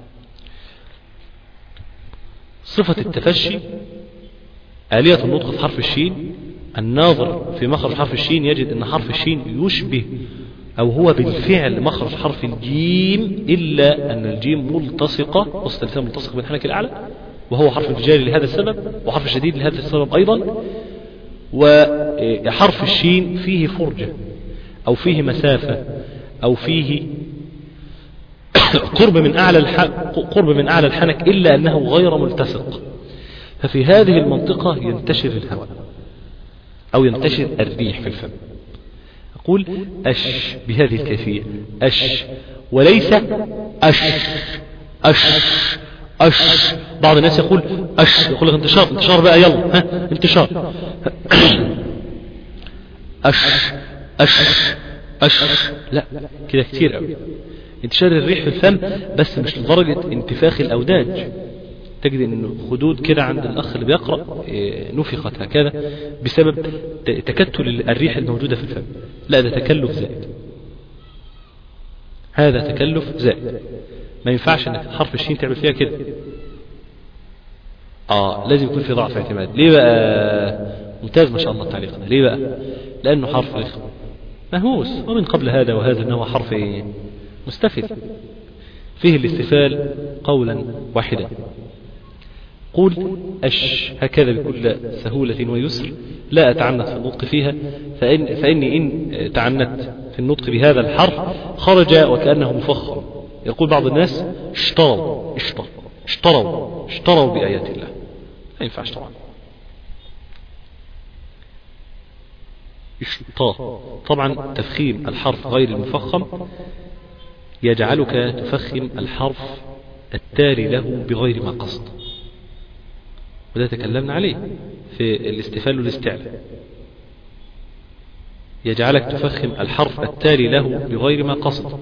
صفة التفشي آلية النطق في حرف الشين الناظر في مخرج حرف الشين يجد أن حرف الشين يشبه أو هو بالفعل مخرج حرف الجيم إلا أن الجيم ملتصقة وسط اللسان ملتصق بالحنك الأعلى وهو حرف الجاري لهذا السبب وحرف شديد لهذا السبب أيضا وحرف الشين فيه فرجة أو فيه مسافة أو فيه قرب من أعلى قرب من أعلى الحنك إلا أنه غير ملتصق ففي هذه المنطقة ينتشر الهواء أو ينتشر الريح في الفم أقول أش بهذه الكيفية أش وليس أش أش أش بعض الناس يقول أش يقول لك انتشار انتشار بقى يلا ها انتشار أش أش أش لا كده كتير قوي انتشار الريح في الفم بس مش لدرجة انتفاخ الأوداج تجد ان خدود كده عند الاخ اللي بيقرا نفخت هكذا بسبب تكتل الريح الموجوده في الفم لا ده تكلف زائد هذا تكلف زائد ما ينفعش انك حرف الشين تعمل فيها كده اه لازم يكون في ضعف اعتماد ليه بقى ممتاز ما شاء الله تعليقنا ليه بقى لانه حرف رخم مهووس ومن قبل هذا وهذا انه حرف مستفل فيه الاستفال قولا واحدا قول أش هكذا بكل سهولة ويسر لا أتعنت في النطق فيها فإن فإني إن تعنت في النطق بهذا الحرف خرج وكأنه مفخم يقول بعض الناس اشتروا اشتروا اشتروا اشتروا بآيات الله ما ينفعش طبعا اشترى طبعا تفخيم الحرف غير المفخم يجعلك تفخم الحرف التالي له بغير ما قصد وده تكلمنا عليه في الاستفال والاستعلاء يجعلك تفخم الحرف التالي له بغير ما قصد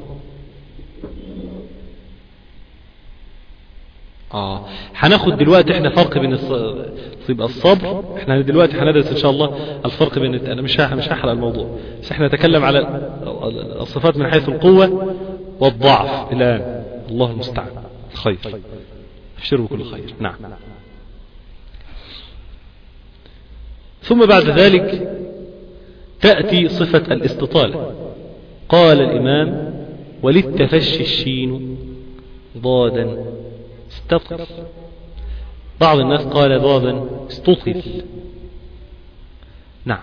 اه هناخد دلوقتي احنا فرق بين الص... يبقى الصبر احنا دلوقتي هندرس ان شاء الله الفرق بين انا مش مش هحرق الموضوع بس احنا نتكلم على الصفات من حيث القوة والضعف الان الله المستعان خير ابشروا بكل خير نعم ثم بعد ذلك تأتي صفة الاستطالة قال الإمام وللتفشي الشين ضادا استطل بعض الناس قال ضادا استطل نعم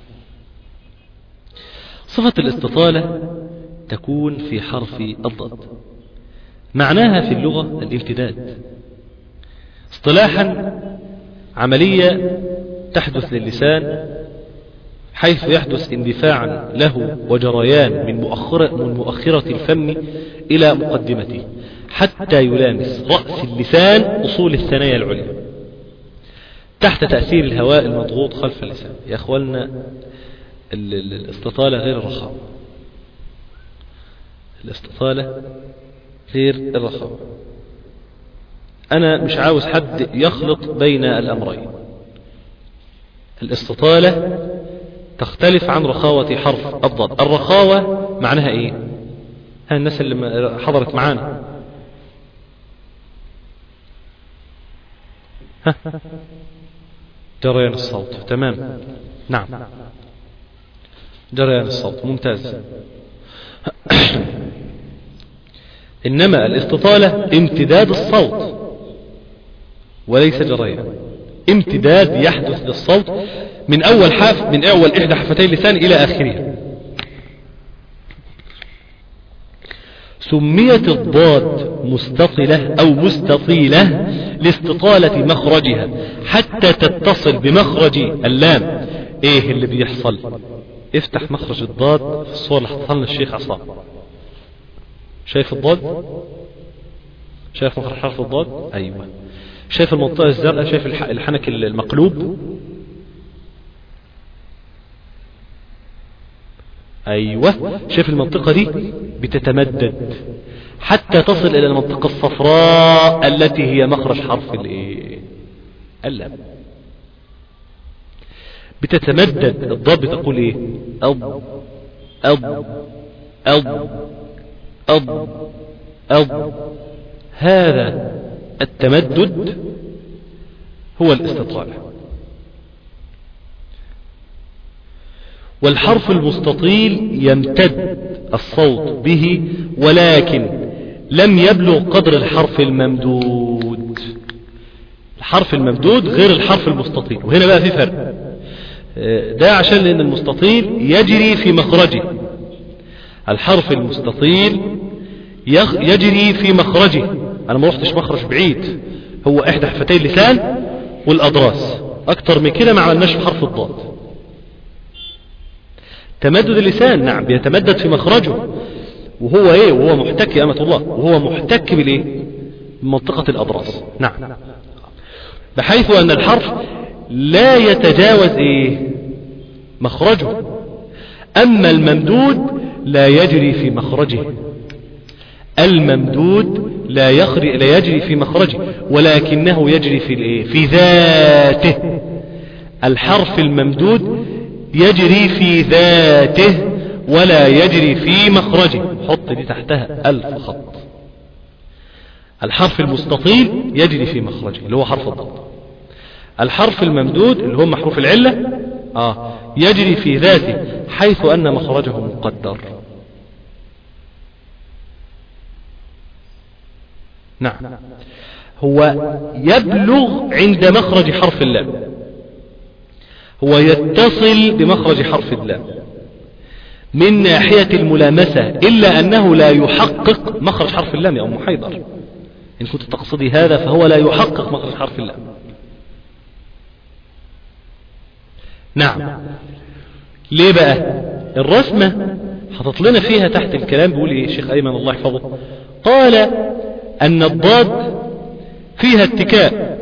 صفة الاستطالة تكون في حرف الضاد معناها في اللغة الامتداد اصطلاحا عملية تحدث للسان حيث يحدث اندفاعا له وجريان من مؤخرة, من مؤخرة الفم إلى مقدمته حتى يلامس رأس اللسان أصول الثنايا العليا تحت تأثير الهواء المضغوط خلف اللسان يا أخوالنا الاستطالة غير الرخاوة الاستطالة غير الرخاوة أنا مش عاوز حد يخلط بين الأمرين الاستطالة تختلف عن رخاوة حرف الضاد الرخاوة معناها ايه ها الناس اللي حضرت معانا ها جريان الصوت تمام نعم جريان الصوت ممتاز إنما الاستطالة امتداد الصوت وليس جريان امتداد يحدث للصوت من أول حرف من أول إحدى حفتي اللسان إلى آخرها سميت الضاد مستطلة أو مستطيلة لاستطالة مخرجها حتى تتصل بمخرج اللام ايه اللي بيحصل افتح مخرج الضاد في الصورة اللي حطها لنا الشيخ عصام شايف الضاد شايف مخرج حرف الضاد ايوه شايف المنطقة الزرقاء شايف الحنك المقلوب ايوه شايف المنطقة دي بتتمدد حتى تصل إلى المنطقة الصفراء التي هي مخرج حرف الايه اللام بتتمدد الضاد بتقول ايه أض أض أض أض أض هذا التمدد هو الاستطالة والحرف المستطيل يمتد الصوت به ولكن لم يبلغ قدر الحرف الممدود الحرف الممدود غير الحرف المستطيل وهنا بقى في فرق ده عشان لأن المستطيل يجري في مخرجه الحرف المستطيل يجري في مخرجه أنا ما رحتش مخرج بعيد هو إحدى حفتي اللسان والأضراس أكتر من كده ما عملناش في حرف الضاد تمدد اللسان نعم بيتمدد في مخرجه وهو ايه وهو محتك يا أمة الله وهو محتك بالايه بمنطقة الأضراس نعم بحيث أن الحرف لا يتجاوز ايه مخرجه أما الممدود لا يجري في مخرجه الممدود لا يخرج لا يجري في مخرجه ولكنه يجري في الايه في ذاته الحرف الممدود يجري في ذاته ولا يجري في مخرجه حط دي تحتها ألف خط الحرف المستطيل يجري في مخرجه اللي هو حرف الضاد الحرف الممدود اللي هو محروف العلة آه يجري في ذاته حيث أن مخرجه مقدر نعم هو يبلغ عند مخرج حرف اللام هو يتصل بمخرج حرف اللام من ناحية الملامسة إلا أنه لا يحقق مخرج حرف اللام يا أم حيدر إن كنت تقصدي هذا فهو لا يحقق مخرج حرف اللام نعم ليه بقى الرسمة حطت لنا فيها تحت الكلام بيقول ايه شيخ ايمن الله يحفظه قال ان الضاد فيها اتكاء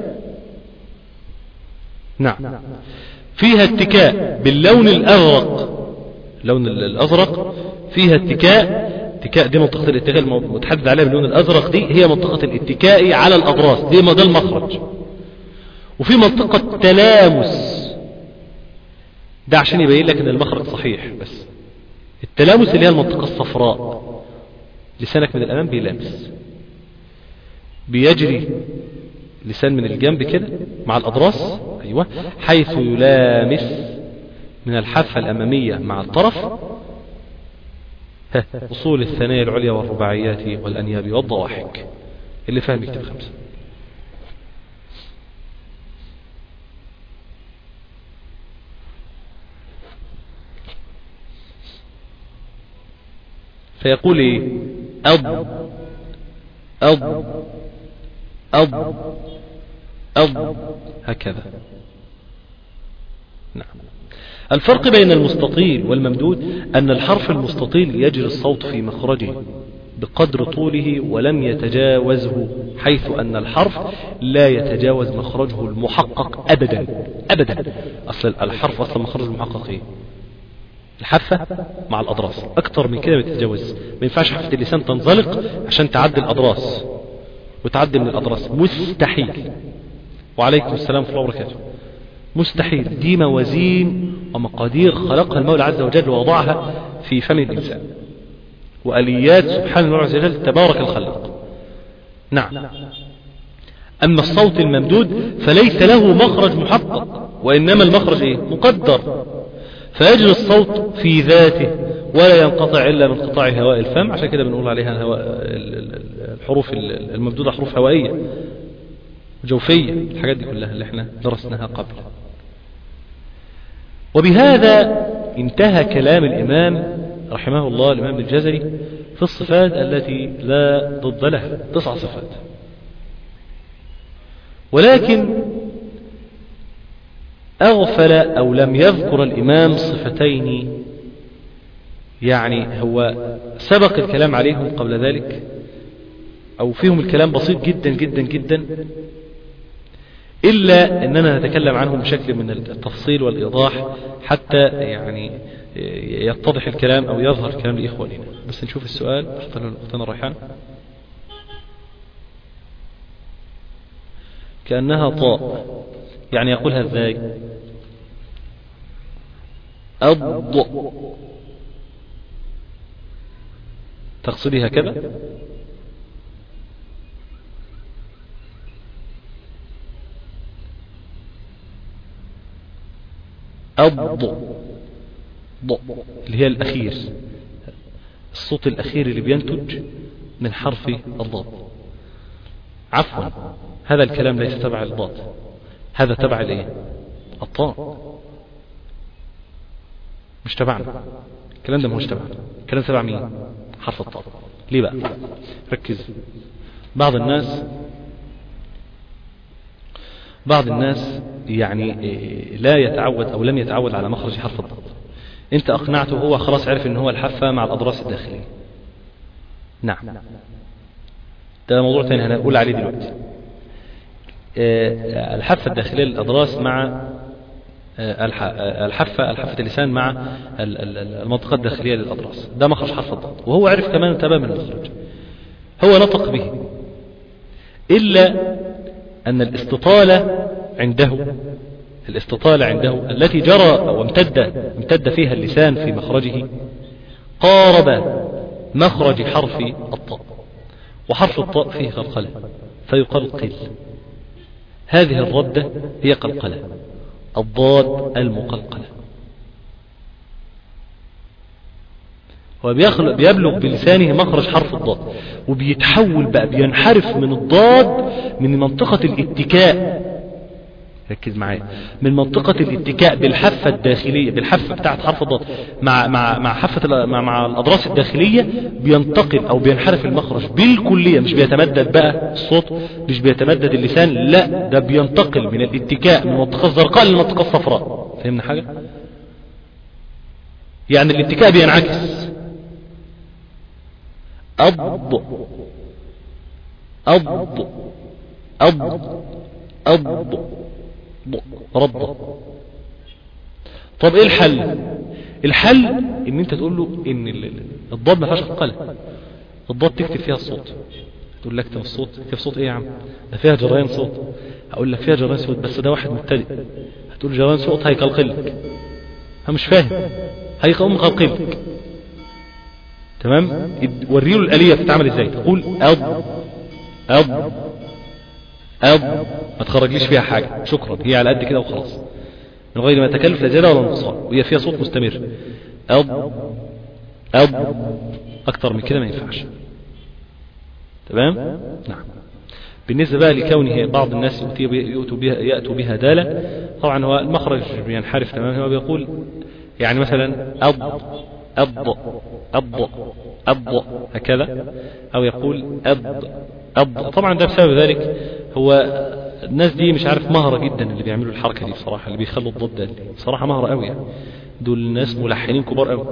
نعم فيها اتكاء باللون الازرق اللون الازرق فيها اتكاء اتكاء دي منطقة الاتكاء المتحدد عليها باللون الازرق دي هي منطقة الاتكاء على الاضراس دي ما ده المخرج وفي منطقة تلامس ده عشان يبين لك ان المخرج صحيح بس التلامس اللي هي المنطقة الصفراء لسانك من الامام بيلامس بيجري لسان من الجنب كده مع الاضراس ايوه حيث يلامس من الحافة الامامية مع الطرف اصول الثنايا العليا والرباعيات والانياب والضواحك اللي فاهم يكتب خمسة فيقول ايه أض أض أض أض هكذا نعم الفرق بين المستطيل والممدود أن الحرف المستطيل يجري الصوت في مخرجه بقدر طوله ولم يتجاوزه حيث أن الحرف لا يتجاوز مخرجه المحقق أبدا أبدا أصل الحرف أصلا مخرج المحقق إيه الحافة مع الأضراس أكتر من كده بتتجاوز ما ينفعش حافة اللسان تنزلق عشان تعدي الأضراس وتعدي من الأضراس مستحيل وعليكم السلام ورحمة الله وبركاته مستحيل دي موازين ومقادير خلقها المولى عز وجل ووضعها في فم الإنسان وآليات سبحان الله عز وجل تبارك الخلاق نعم أما الصوت الممدود فليس له مخرج محقق وإنما المخرج إيه؟ مقدر فيجري الصوت في ذاته ولا ينقطع إلا من قطاع هواء الفم عشان كده بنقول عليها هواء الحروف الممدودة حروف هوائية جوفية الحاجات دي كلها اللي احنا درسناها قبل وبهذا انتهى كلام الإمام رحمه الله الإمام الجزري في الصفات التي لا ضد لها تسع صفات ولكن أغفل أو لم يذكر الإمام صفتين يعني هو سبق الكلام عليهم قبل ذلك أو فيهم الكلام بسيط جدا جدا جدا إلا أننا نتكلم عنهم بشكل من التفصيل والإيضاح حتى يعني يتضح الكلام أو يظهر الكلام لإخواننا بس نشوف السؤال أختنا الريحان كأنها طاء يعني يقولها ازاي أض تقصدي هكذا الض ض اللي هي الأخير الصوت الأخير اللي بينتج من حرف الضاد عفوا هذا الكلام ليس تبع الضاد هذا تبع الايه الطاء مش تبعنا الكلام ده مش تبعنا الكلام تبع مين حرف الطاء ليه بقى ركز بعض الناس بعض الناس يعني لا يتعود او لم يتعود على مخرج حرف الضاد انت اقنعته هو خلاص عرف ان هو الحافة مع الاضراس الداخلية نعم ده موضوع تاني هنقول عليه دلوقتي الحافة الداخلية للأضراس مع الحافة الحافة اللسان مع المنطقة الداخلية للأضراس ده مخرج حرف الضاد وهو عرف كمان تمام المخرج هو نطق به إلا أن الاستطالة عنده الاستطالة عنده التي جرى وامتد امتد فيها اللسان في مخرجه قارب مخرج حرف الطاء وحرف الطاء فيه قلقلة فيقلقل هذه الردة هي قلقلة الضاد المقلقلة هو بيبلغ بلسانه مخرج حرف الضاد وبيتحول بقى بينحرف من الضاد من منطقة الاتكاء ركز معايا من منطقة الاتكاء بالحافة الداخلية بالحافة بتاعت حرف الضاد مع مع مع حافة مع, مع الأضراس الداخلية بينتقل أو بينحرف المخرج بالكلية مش بيتمدد بقى الصوت مش بيتمدد اللسان لا ده بينتقل من الاتكاء من المنطقة الزرقاء للمنطقة الصفراء فهمنا حاجة؟ يعني الاتكاء بينعكس أض أض أض أض رضة طب ايه الحل الحل ان انت تقول له ان الضاد ما فيهاش قلقله الضاد تكتب فيها الصوت تقول لك اكتب الصوت اكتب صوت ايه يا عم ده فيها جريان صوت هقول لك فيها جريان صوت بس ده واحد مبتدئ هتقول جريان صوت هيقلقلك انا مش فاهم هيقوم مقلقلك تمام وريله الآلية بتتعمل ازاي تقول أض أض أض ما تخرجليش فيها حاجة شكرا هي على قد كده وخلاص من غير ما تكلف لا زيادة ولا نقصان وهي فيها صوت مستمر أض أض أكتر من كده ما ينفعش تمام نعم بالنسبة بقى لكونه بعض الناس يؤتوا بها يأتوا بها دالة طبعا هو المخرج ينحرف تماما هو بيقول يعني مثلا أض أض أض أض هكذا أو يقول أض أض طبعا ده بسبب ذلك هو الناس دي مش عارف مهرة جدا اللي بيعملوا الحركة دي بصراحة اللي بيخلوا الضد ده بصراحة مهرة قوي يعني دول ناس ملحنين كبار قوي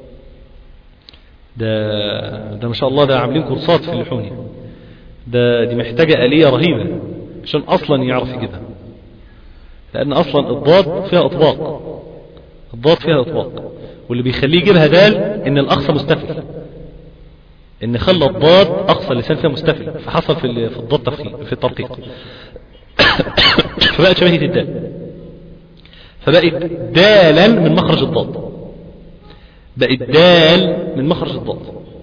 ده ده ما شاء الله ده عاملين كورسات في اللحون يعني. ده دي محتاجة آلية رهيبة عشان أصلا يعرف يجيبها لأن أصلا الضاد فيها إطباق الضاد فيها إطباق واللي بيخليه يجيبها دال إن الأقصى مستفل إن خلى الضاد أقصى اللسان فيها مستفل فحصل في في الضاد تفخيم في الترقيق فبقت شبهية الدال فبقت دالا من مخرج الضاد بقت دال من مخرج الضاد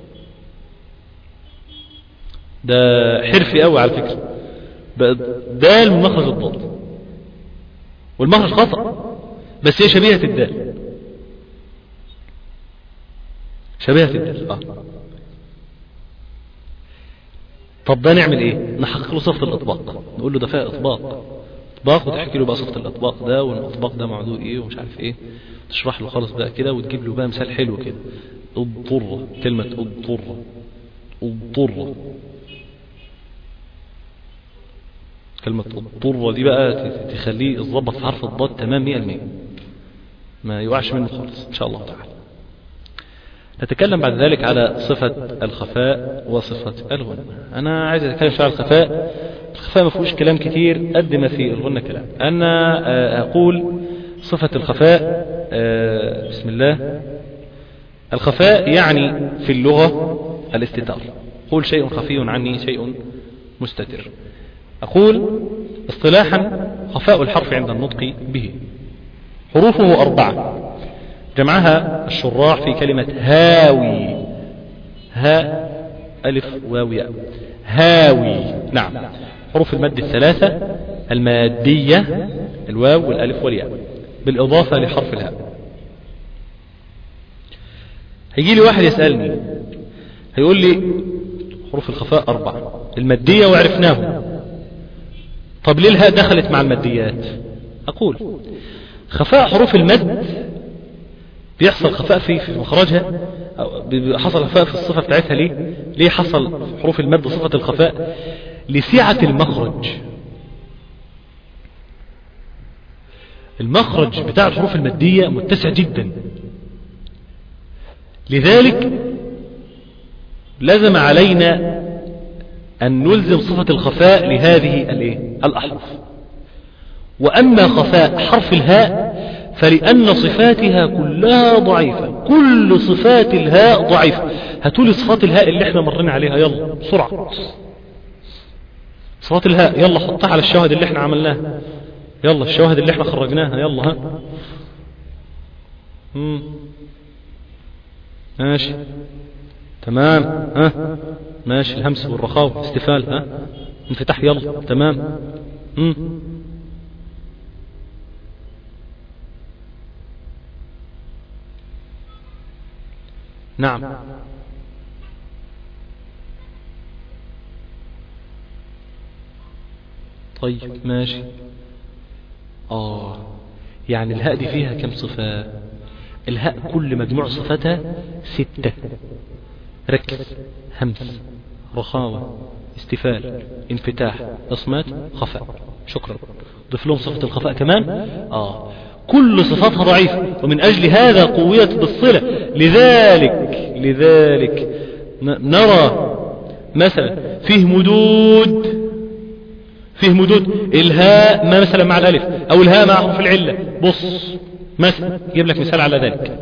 ده حرفي قوي على فكرة بقت دال من مخرج الضاد والمخرج خطأ بس هي شبيهة الدال شبيهة الدال آه. طب ده نعمل ايه نحقق له صفة الاطباق نقول له ده فيها اطباق اطباق وتحكي له بقى صفة الاطباق ده والاطباق ده موضوع ايه ومش عارف ايه تشرح له خالص بقى كده وتجيب له بقى مثال حلو كده اضطر كلمة اضطر اضطر كلمة اضطر دي بقى تخليه يظبط في حرف الضاد تمام 100% ما يوقعش منه خالص ان شاء الله تعالى نتكلم بعد ذلك على صفة الخفاء وصفة الغنى أنا عايز أتكلم شوية على الخفاء الخفاء ما فيهوش كلام كتير قد ما في الغنى كلام أنا آه، أقول صفة الخفاء آه، بسم الله الخفاء يعني في اللغة الاستتار قول شيء خفي عني شيء مستتر أقول اصطلاحا خفاء الحرف عند النطق به حروفه أربعة جمعها الشراح في كلمة هاوي ها ألف واو ياء هاوي نعم حروف المد الثلاثة المادية الواو والألف والياء بالإضافة لحرف الهاء هيجي لي واحد يسألني هيقول لي حروف الخفاء أربعة المادية وعرفناه طب ليه الهاء دخلت مع الماديات أقول خفاء حروف المد بيحصل خفاء في في مخرجها أو بي- حصل خفاء في الصفة بتاعتها ليه ليه حصل في حروف المد صفة الخفاء لسعة المخرج المخرج بتاع الحروف المادية متسع جدا لذلك لزم علينا أن نلزم صفة الخفاء لهذه الإيه؟ الأحرف وأما خفاء حرف الهاء فلأن صفاتها كلها ضعيفة كل صفات الهاء ضعيفة هاتولي صفات الهاء اللي احنا مرينا عليها يلا بسرعة صفات الهاء يلا حطها على الشواهد اللي احنا عملناها يلا الشواهد اللي احنا خرجناها يلا ها مم. ماشي تمام ها ماشي الهمس والرخاوة استفال ها انفتاح يلا تمام مم. نعم طيب ماشي اه يعني الهاء دي فيها كم صفة الهاء كل مجموع صفاتها ستة ركز همس رخاوة استفال انفتاح اصمات خفاء شكرا ضيف لهم صفة الخفاء كمان اه كل صفاتها ضعيفة ومن أجل هذا قويت بالصلة لذلك لذلك ن- نرى مثلا فيه مدود فيه مدود الهاء ما مثلا مع الألف أو الهاء مع حرف العلة بص مثلا يجيب لك مثال على ذلك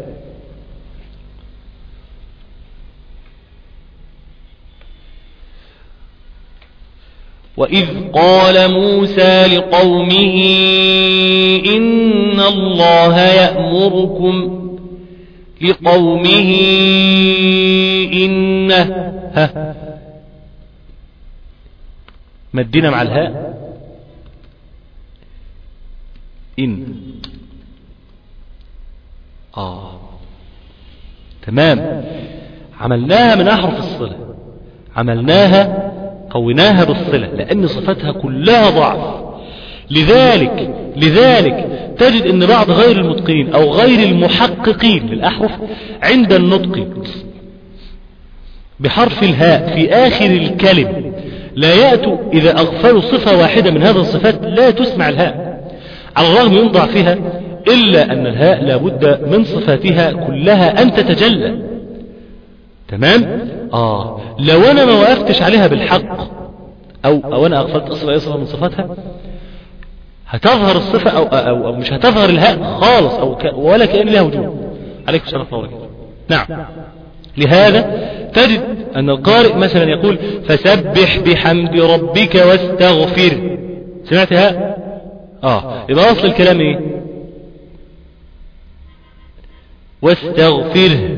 وإذ قال موسى لقومه إن الله يأمركم لقومه إنه ها مدينا مع الهاء إن آه تمام عملناها من أحرف الصلة عملناها قوناها بالصلة لأن صفتها كلها ضعف لذلك لذلك تجد أن بعض غير المتقنين أو غير المحققين للأحرف عند النطق بحرف الهاء في آخر الكلم لا يأتوا إذا أغفلوا صفة واحدة من هذه الصفات لا تسمع الهاء على الرغم من ضعفها إلا أن الهاء لابد من صفاتها كلها أن تتجلى تمام آه لو أنا ما وقفتش عليها بالحق أو, أو أنا أغفلت صفة أي صفة من صفاتها هتظهر الصفة أو, أو, أو مش هتظهر الهاء خالص أو ك ولا كأن لها وجود عليكم السلام ورحمة الله نعم لهذا تجد أن القارئ مثلا يقول فسبح بحمد ربك واستغفر سمعتها آه يبقى أصل الكلام إيه واستغفره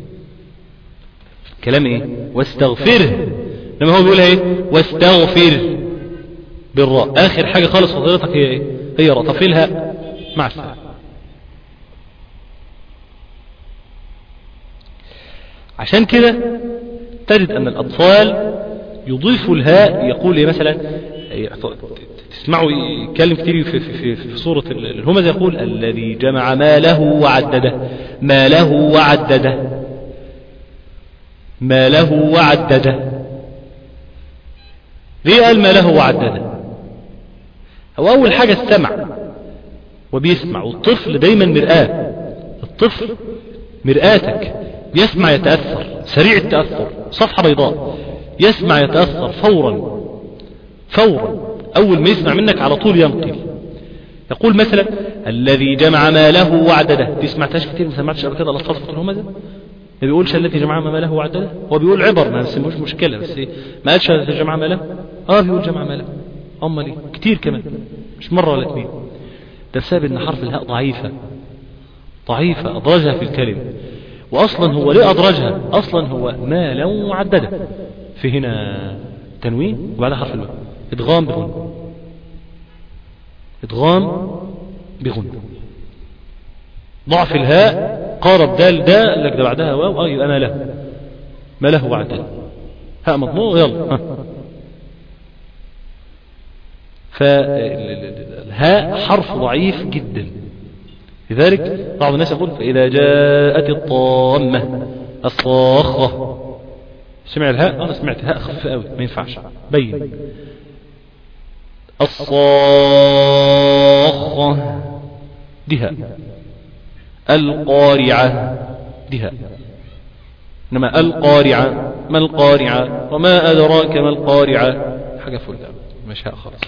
كلام إيه واستغفره لما هو بيقولها إيه واستغفر بالراء آخر حاجة خالص فضيلتك هي إيه هي راء تفيلها مع السلامة عشان كده تجد أن الأطفال يضيف الهاء يقول إيه مثلا تسمعوا يتكلم كتير في, في, في, في سورة الهمز يقول الذي جمع ماله وعدده ماله وعدده ماله وعدده ليه قال ماله وعدده هو أول حاجة السمع وبيسمع والطفل دايما مرآة الطفل مرآتك يسمع يتأثر سريع التأثر صفحة بيضاء يسمع يتأثر فورا فورا أول ما يسمع منك على طول ينقل يقول مثلا الذي جمع ماله وعدده دي سمعتهاش كتير ما سمعتش قبل كده الأطفال تقول همزة ما بيقولش الذي جمع ماله وعدده هو بيقول عبر ما بيسموش مشكلة بس ما قالش الذي جمع ماله اه بيقول جمع ماله أما ليه كتير كمان مش مرة ولا اثنين ده بسبب ان حرف الهاء ضعيفة ضعيفة أدرجها في الكلمة وأصلا هو ليه أدرجها أصلا هو مالا وعدده في هنا تنوين وبعدها حرف الواو إدغام بغن إدغام بغن ضعف الهاء قارب دال دا لك ده بعدها واو اه يبقى ما له ما له وعدل هاء مضموم يلا ها. فالهاء حرف ضعيف جدا لذلك بعض الناس يقول فإذا جاءت الطامة الصاخة سمع الهاء أنا سمعت هاء خفيفة قوي ما ينفعش بين الصاخة دي هاء القارعة دي هاء إنما القارعة ما القارعة وما أدراك ما القارعة حاجة فل مش هاء خالص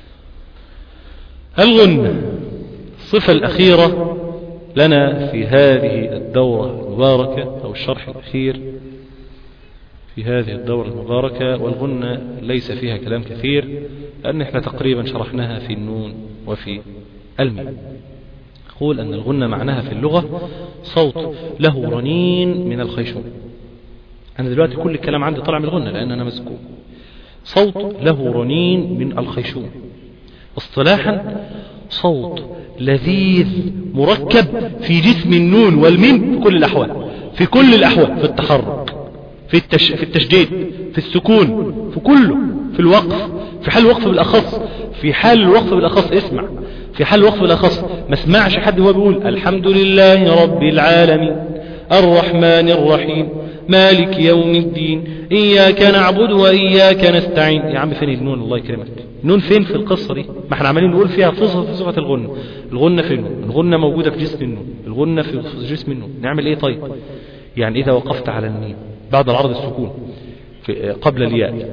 الغن الصفة الأخيرة لنا في هذه الدورة المباركة أو الشرح الأخير في هذه الدورة المباركة والغنة ليس فيها كلام كثير لأن احنا تقريبا شرحناها في النون وفي الميم يقول أن الغنة معناها في اللغة صوت له رنين من الخيشوم أنا دلوقتي كل الكلام عندي طلع من الغنة لأن أنا مسكوب صوت له رنين من الخيشوم اصطلاحا صوت لذيذ مركب في جسم النون والميم في كل الأحوال في كل الأحوال في التحرك في, التش... في التشديد في السكون في كله في الوقف في حال الوقف بالأخص في حال الوقف بالأخص اسمع في حال الوقف بالأخص ما اسمعش حد هو بيقول الحمد لله رب العالمين الرحمن الرحيم مالك يوم الدين إياك نعبد وإياك نستعين يا عم فين النون الله يكرمك النون فين في القصة دي ما احنا عمالين نقول فيها صفة في صفة الغنة الغنة في النون الغنة موجودة في جسم النون الغنة في جسم النون نعمل ايه طيب يعني إذا وقفت على الميم بعد العرض السكون في قبل الياء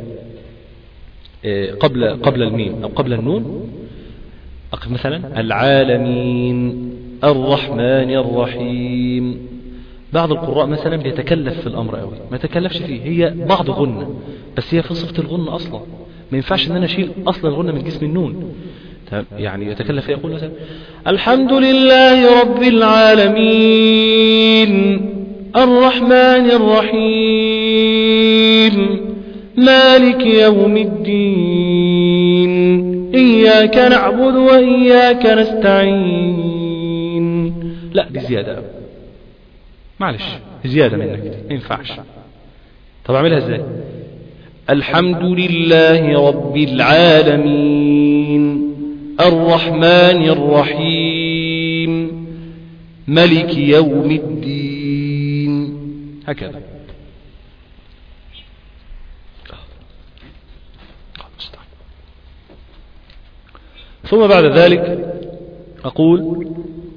قبل قبل الميم أو قبل النون أقف مثلا العالمين الرحمن الرحيم بعض القراء مثلا بيتكلف في الأمر قوي ما يتكلفش فيه هي بعض غنة بس هي في صفة الغنة أصلا ما ينفعش ان انا اشيل اصل الغنة من جسم النون يعني يتكلف يقول مثلا الحمد لله رب العالمين الرحمن الرحيم مالك يوم الدين إياك نعبد وإياك نستعين لا دي زيادة معلش زيادة منك ما ينفعش طب اعملها ازاي الحمد لله رب العالمين الرحمن الرحيم ملك يوم الدين هكذا ثم بعد ذلك أقول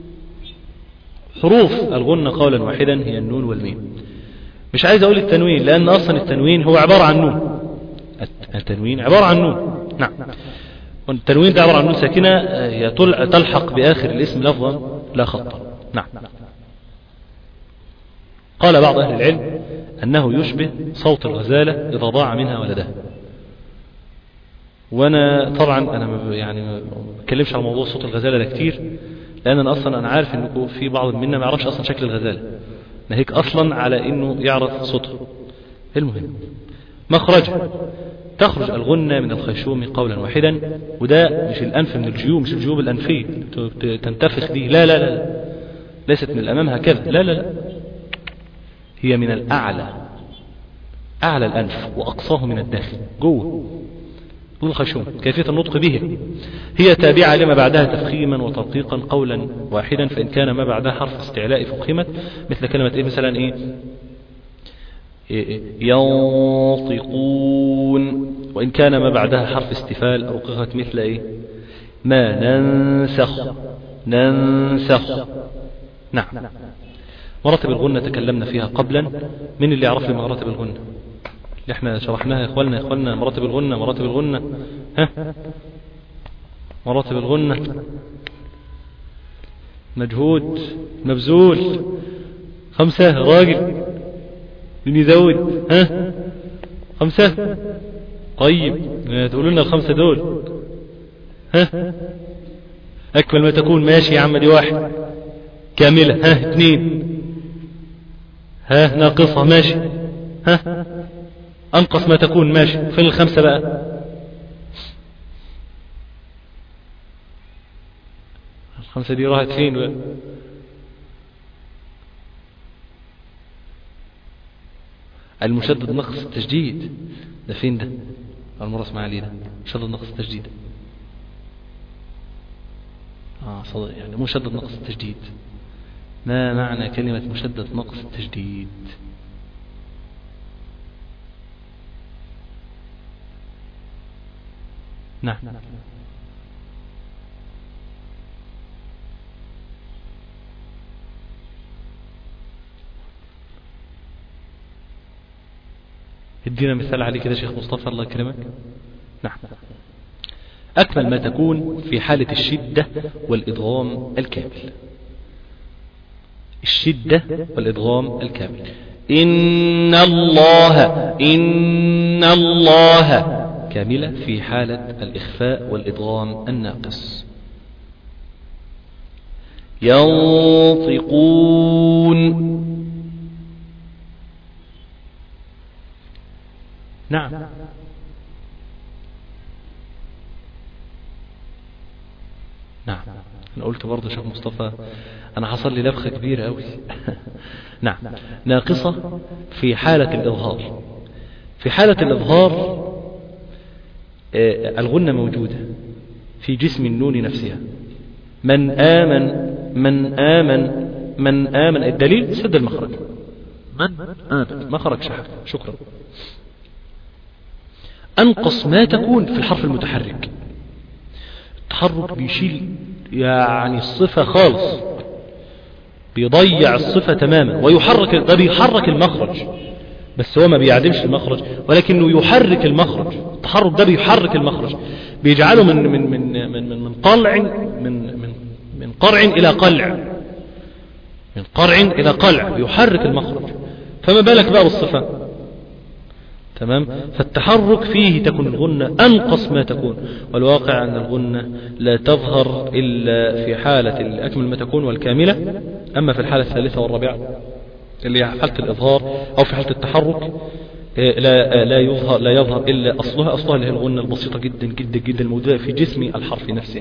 حروف الغنة قولا واحدا هي النون والميم مش عايز أقول التنوين لأن أصلا التنوين هو عبارة عن نون التنوين عبارة عن نون نعم والتنوين ده عبارة عن نون ساكنة هي تلحق بآخر الاسم لفظا لا خطا نعم قال بعض أهل العلم أنه يشبه صوت الغزالة إذا ضاع منها ولدها وانا طبعا انا يعني ما بتكلمش على موضوع صوت الغزاله ده كتير لان انا اصلا انا عارف انكم في بعض منا ما يعرفش اصلا شكل الغزاله ناهيك اصلا على انه يعرف صوتها المهم مخرجها تخرج الغنة من الخيشوم قولا واحدا وده مش الأنف من الجيوب مش الجيوب الأنفية تنتفخ دي لا لا لا ليست من الأمام هكذا لا لا لا هي من الأعلى أعلى الأنف وأقصاه من الداخل جوه ذو الخشوم كيفية النطق به هي تابعة لما بعدها تفخيما وترقيقا قولا واحدا فإن كان ما بعدها حرف استعلاء فخمت مثل كلمة إيه مثلا إيه ينطقون وإن كان ما بعدها حرف استفال رققت مثل إيه ما ننسخ ننسخ نعم مراتب الغنة تكلمنا فيها قبلا من اللي يعرف لي مراتب الغنة اللي احنا شرحناها يا اخواننا يا اخواننا مراتب الغنة مراتب الغنة ها مراتب الغنة مجهود مبذول خمسة راجل مين يزود ها خمسة طيب تقولوا لنا الخمسة دول ها أكمل ما تكون ماشي يا عم دي واحد كاملة ها اثنين ها ناقصة ماشي ها أنقص ما تكون ماشي فين الخمسة بقى الخمسة دي راحت فين بقى المشدد نقص التجديد ده فين ده المرة اسمع لي ده مشدد نقص التجديد آه صدق يعني مشدد نقص التجديد ما معنى كلمة مشدد نقص التجديد نعم ادينا مثال عليه كده شيخ مصطفى الله يكرمك نعم أكمل ما تكون في حالة الشدة والإدغام الكامل الشدة والإدغام الكامل إن الله إن الله كاملة في حالة الإخفاء والإدغام الناقص ينطقون نعم نعم أنا قلت برضه شيخ مصطفى أنا حصل لي لبخة كبيرة أوي نعم ناقصة في حالة الإظهار في حالة الإظهار آه، الغنة موجودة في جسم النون نفسها من آمن من آمن من آمن الدليل سد المخرج من آمن ما خرج شحن شكرا أنقص ما تكون في الحرف المتحرك التحرك بيشيل يعني الصفة خالص بيضيع الصفة تماما ويحرك ده بيحرك المخرج بس هو ما بيعدمش المخرج ولكنه يحرك المخرج التحرك ده بيحرك المخرج بيجعله من من من من من, من قلع من من من قرع إلى قلع من قرع إلى قلع بيحرك المخرج فما بالك بقى بالصفة تمام فالتحرك فيه تكون الغنة أنقص ما تكون والواقع أن الغنة لا تظهر إلا في حالة أكمل ما تكون والكاملة أما في الحالة الثالثة والرابعة اللي هي حالة الإظهار أو في حالة التحرك لا لا يظهر لا يظهر إلا أصلها أصلها اللي هي الغنة البسيطة جدا جدا جدا الموجودة في جسم الحرف نفسه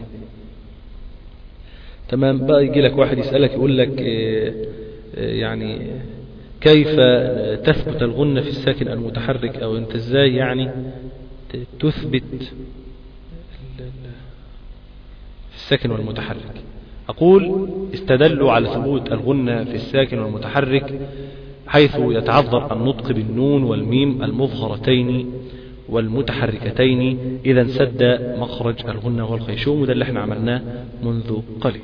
تمام بقى يجي لك واحد يسألك يقول لك يعني كيف تثبت الغنة في الساكن المتحرك أو أنت إزاي يعني تثبت في الساكن والمتحرك أقول استدلوا على ثبوت الغنة في الساكن والمتحرك حيث يتعذر النطق بالنون والميم المظهرتين والمتحركتين إذا انسد مخرج الغنة والخيشوم وده اللي احنا عملناه منذ قليل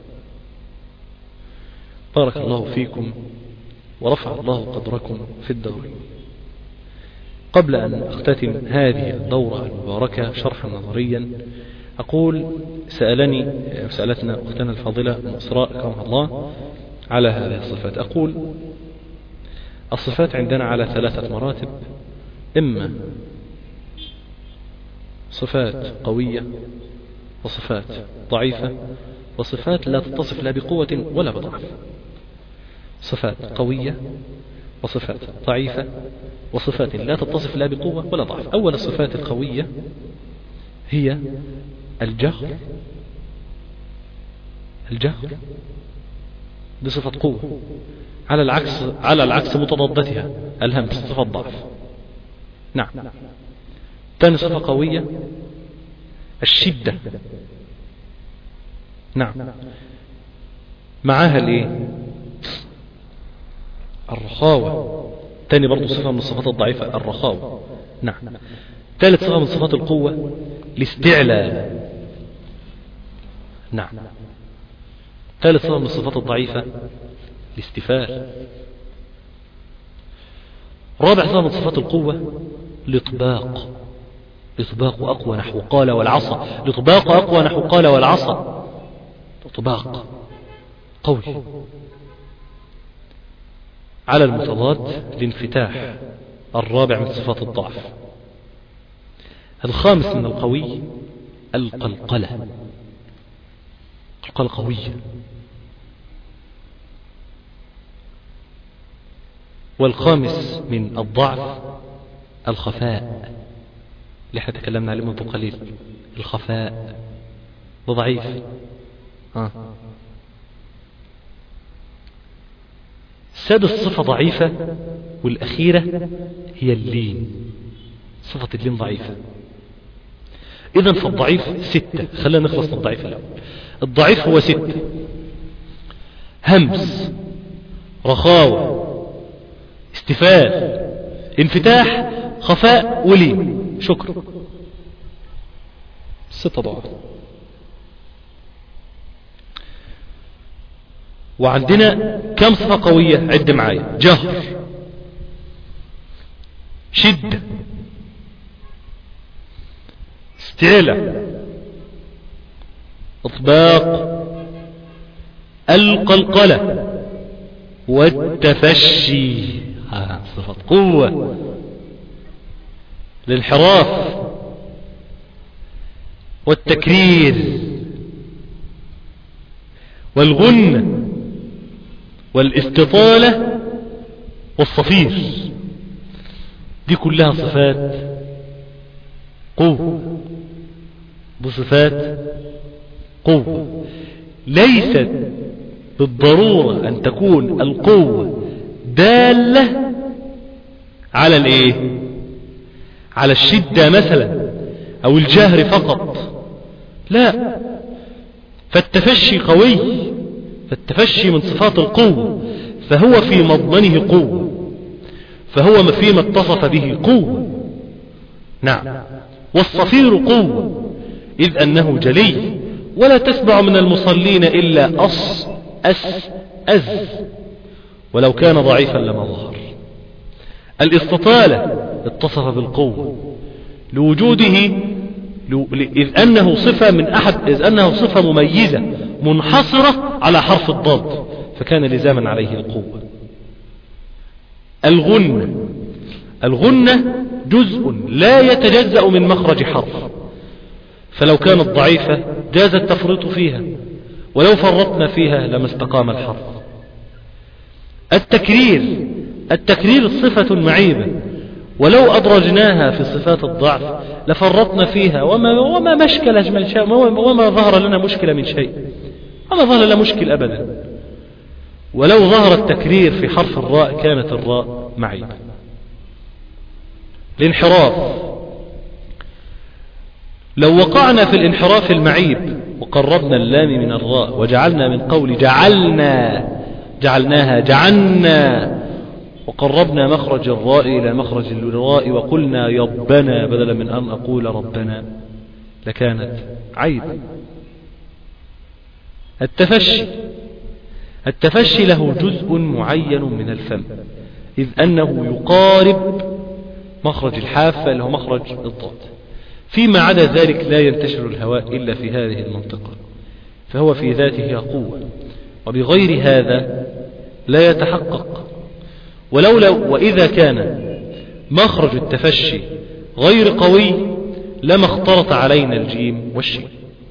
بارك الله فيكم ورفع الله قدركم في الدورين قبل أن أختتم هذه الدورة المباركة شرحا نظريا أقول سألني سألتنا أختنا الفاضلة إسراء كرمها الله على هذه الصفات أقول الصفات عندنا على ثلاثة مراتب إما صفات قوية وصفات ضعيفة وصفات لا تتصف لا بقوة ولا بضعف صفات قوية وصفات ضعيفة وصفات لا تتصف لا بقوة ولا ضعف أول الصفات القوية هي الجهر الجهر بصفة قوة على العكس على العكس متضادتها الهمس صفة ضعف نعم ثاني صفة قوية الشدة نعم معاها الايه الرخاوة تاني برضو صفة من الصفات الضعيفة الرخاوة نعم ثالث صفة من صفات القوة الاستعلاء نعم ثالث صفة من الصفات الضعيفة الاستفال رابع صفة من صفات القوة الإطباق إطباق أقوى نحو قال والعصا الإطباق أقوى نحو قال والعصا إطباق قوي على المتضاد الانفتاح الرابع من صفات الضعف الخامس من القوي القلقلة القلقلة قوية والخامس من الضعف الخفاء اللي احنا تكلمنا عليه منذ قليل الخفاء ضعيف ها سادس صفة ضعيفة والأخيرة هي اللين صفة اللين ضعيفة إذا فالضعيف ستة خلينا نخلص من الضعيف الأول الضعيف هو ستة همس رخاوة استفال انفتاح خفاء ولين شكرا ستة ضعف وعندنا كم صفة قوية عد معايا جهر شدة استعلاء اطباق القلقلة والتفشي آه صفة قوة الانحراف والتكرير والغنة والاستطالة والصفير دي كلها صفات قوة بصفات قوة ليست بالضرورة أن تكون القوة دالة على الايه على الشدة مثلا او الجهر فقط لا فالتفشي قوي فالتفشي من صفات القوة فهو في مضمنه قوة فهو فيما اتصف به قوة نعم والصفير قوة إذ أنه جلي ولا تسمع من المصلين إلا أص أس أز ولو كان ضعيفا لما ظهر الاستطالة اتصف بالقوة لوجوده إذ أنه صفة من أحد إذ أنه صفة مميزة منحصرة على حرف الضاد فكان لزاما عليه القوة الغنة الغنة جزء لا يتجزأ من مخرج حرف فلو كانت ضعيفة جاز التفريط فيها ولو فرطنا فيها لما استقام الحرف التكرير التكرير صفة معيبة ولو أدرجناها في صفات الضعف لفرطنا فيها وما, وما مشكلة أجمل شيء وما ظهر لنا مشكلة من شيء وما ظهر لنا مشكل أبدا ولو ظهر التكرير في حرف الراء كانت الراء معيبة الانحراف لو وقعنا في الانحراف المعيب وقربنا اللام من الراء وجعلنا من قول جعلنا جعلناها جعلنا وقربنا مخرج الراء إلى مخرج الراء وقلنا يبنا بدلا من أن أقول ربنا لكانت عيب التفشي التفشي له جزء معين من الفم إذ أنه يقارب مخرج الحافة اللي هو مخرج الضاد فيما عدا ذلك لا ينتشر الهواء إلا في هذه المنطقة فهو في ذاته قوة وبغير هذا لا يتحقق ولولا وإذا كان مخرج التفشي غير قوي لما اختلط علينا الجيم والشين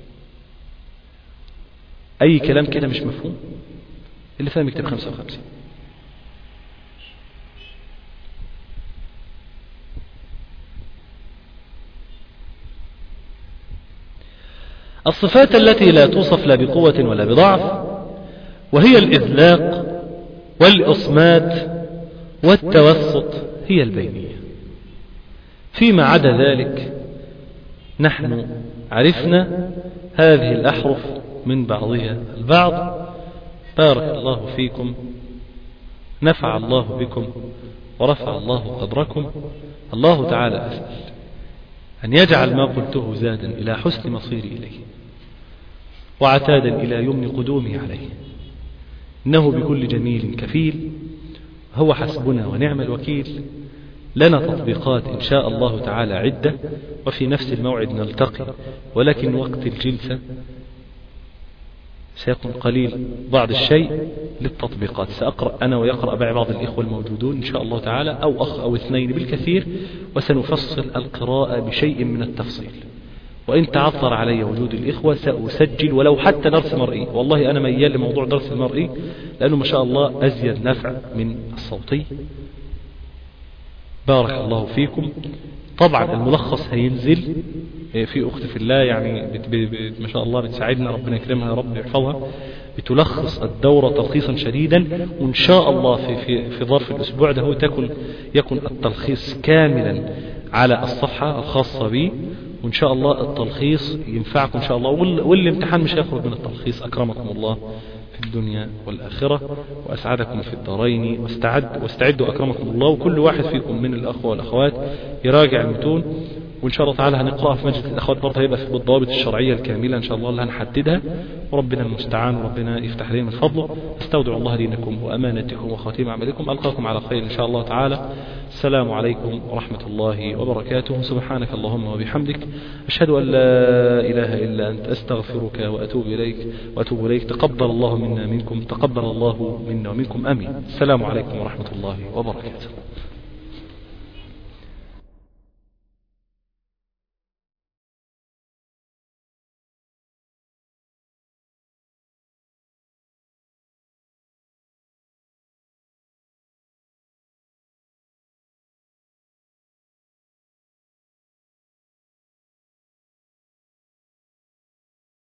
أي كلام كده مش مفهوم اللي فاهم يكتب 55 الصفات التي لا توصف لا بقوة ولا بضعف وهي الإذلاق والإصمات والتوسط هي البينية فيما عدا ذلك نحن عرفنا هذه الأحرف من بعضها البعض بارك الله فيكم نفع الله بكم ورفع الله قدركم الله تعالى أسأل أن يجعل ما قلته زادا إلى حسن مصيري إليه وعتادا إلى يمن قدومي عليه إنه بكل جميل كفيل هو حسبنا ونعم الوكيل لنا تطبيقات إن شاء الله تعالى عدة وفي نفس الموعد نلتقي ولكن وقت الجلسة سيكون قليل بعض الشيء للتطبيقات سأقرأ أنا ويقرأ معي بعض الإخوة الموجودون إن شاء الله تعالى أو أخ أو اثنين بالكثير وسنفصل القراءة بشيء من التفصيل وإن تعثر علي وجود الإخوة سأسجل ولو حتى درس مرئي والله أنا ميال لموضوع درس المرئي لأنه ما شاء الله أزيد نفع من الصوتي بارك الله فيكم طبعا الملخص هينزل في أخت في الله يعني بت بت ما شاء الله بتساعدنا ربنا يكرمها يا رب يحفظها بتلخص الدورة تلخيصا شديدا وإن شاء الله في في في ظرف الأسبوع ده هو تكن يكن التلخيص كاملا على الصفحة الخاصة بي وإن شاء الله التلخيص ينفعكم إن شاء الله والامتحان مش هيخرج من التلخيص أكرمكم الله في الدنيا والآخرة وأسعدكم في الدارين واستعد واستعدوا أكرمكم الله وكل واحد فيكم من الأخوة والأخوات يراجع المتون وإن شاء الله تعالى هنقرأها في مجلس الأخوات برضه هيبقى في بالضوابط الشرعية الكاملة إن شاء الله اللي هنحددها وربنا المستعان وربنا يفتح علينا من فضله استودع الله دينكم وأمانتكم وخاتم أعمالكم ألقاكم على خير إن شاء الله تعالى السلام عليكم ورحمة الله وبركاته سبحانك اللهم وبحمدك أشهد أن لا إله إلا أنت أستغفرك وأتوب إليك وأتوب إليك تقبل الله منا منكم تقبل الله منا ومنكم أمين السلام عليكم ورحمة الله وبركاته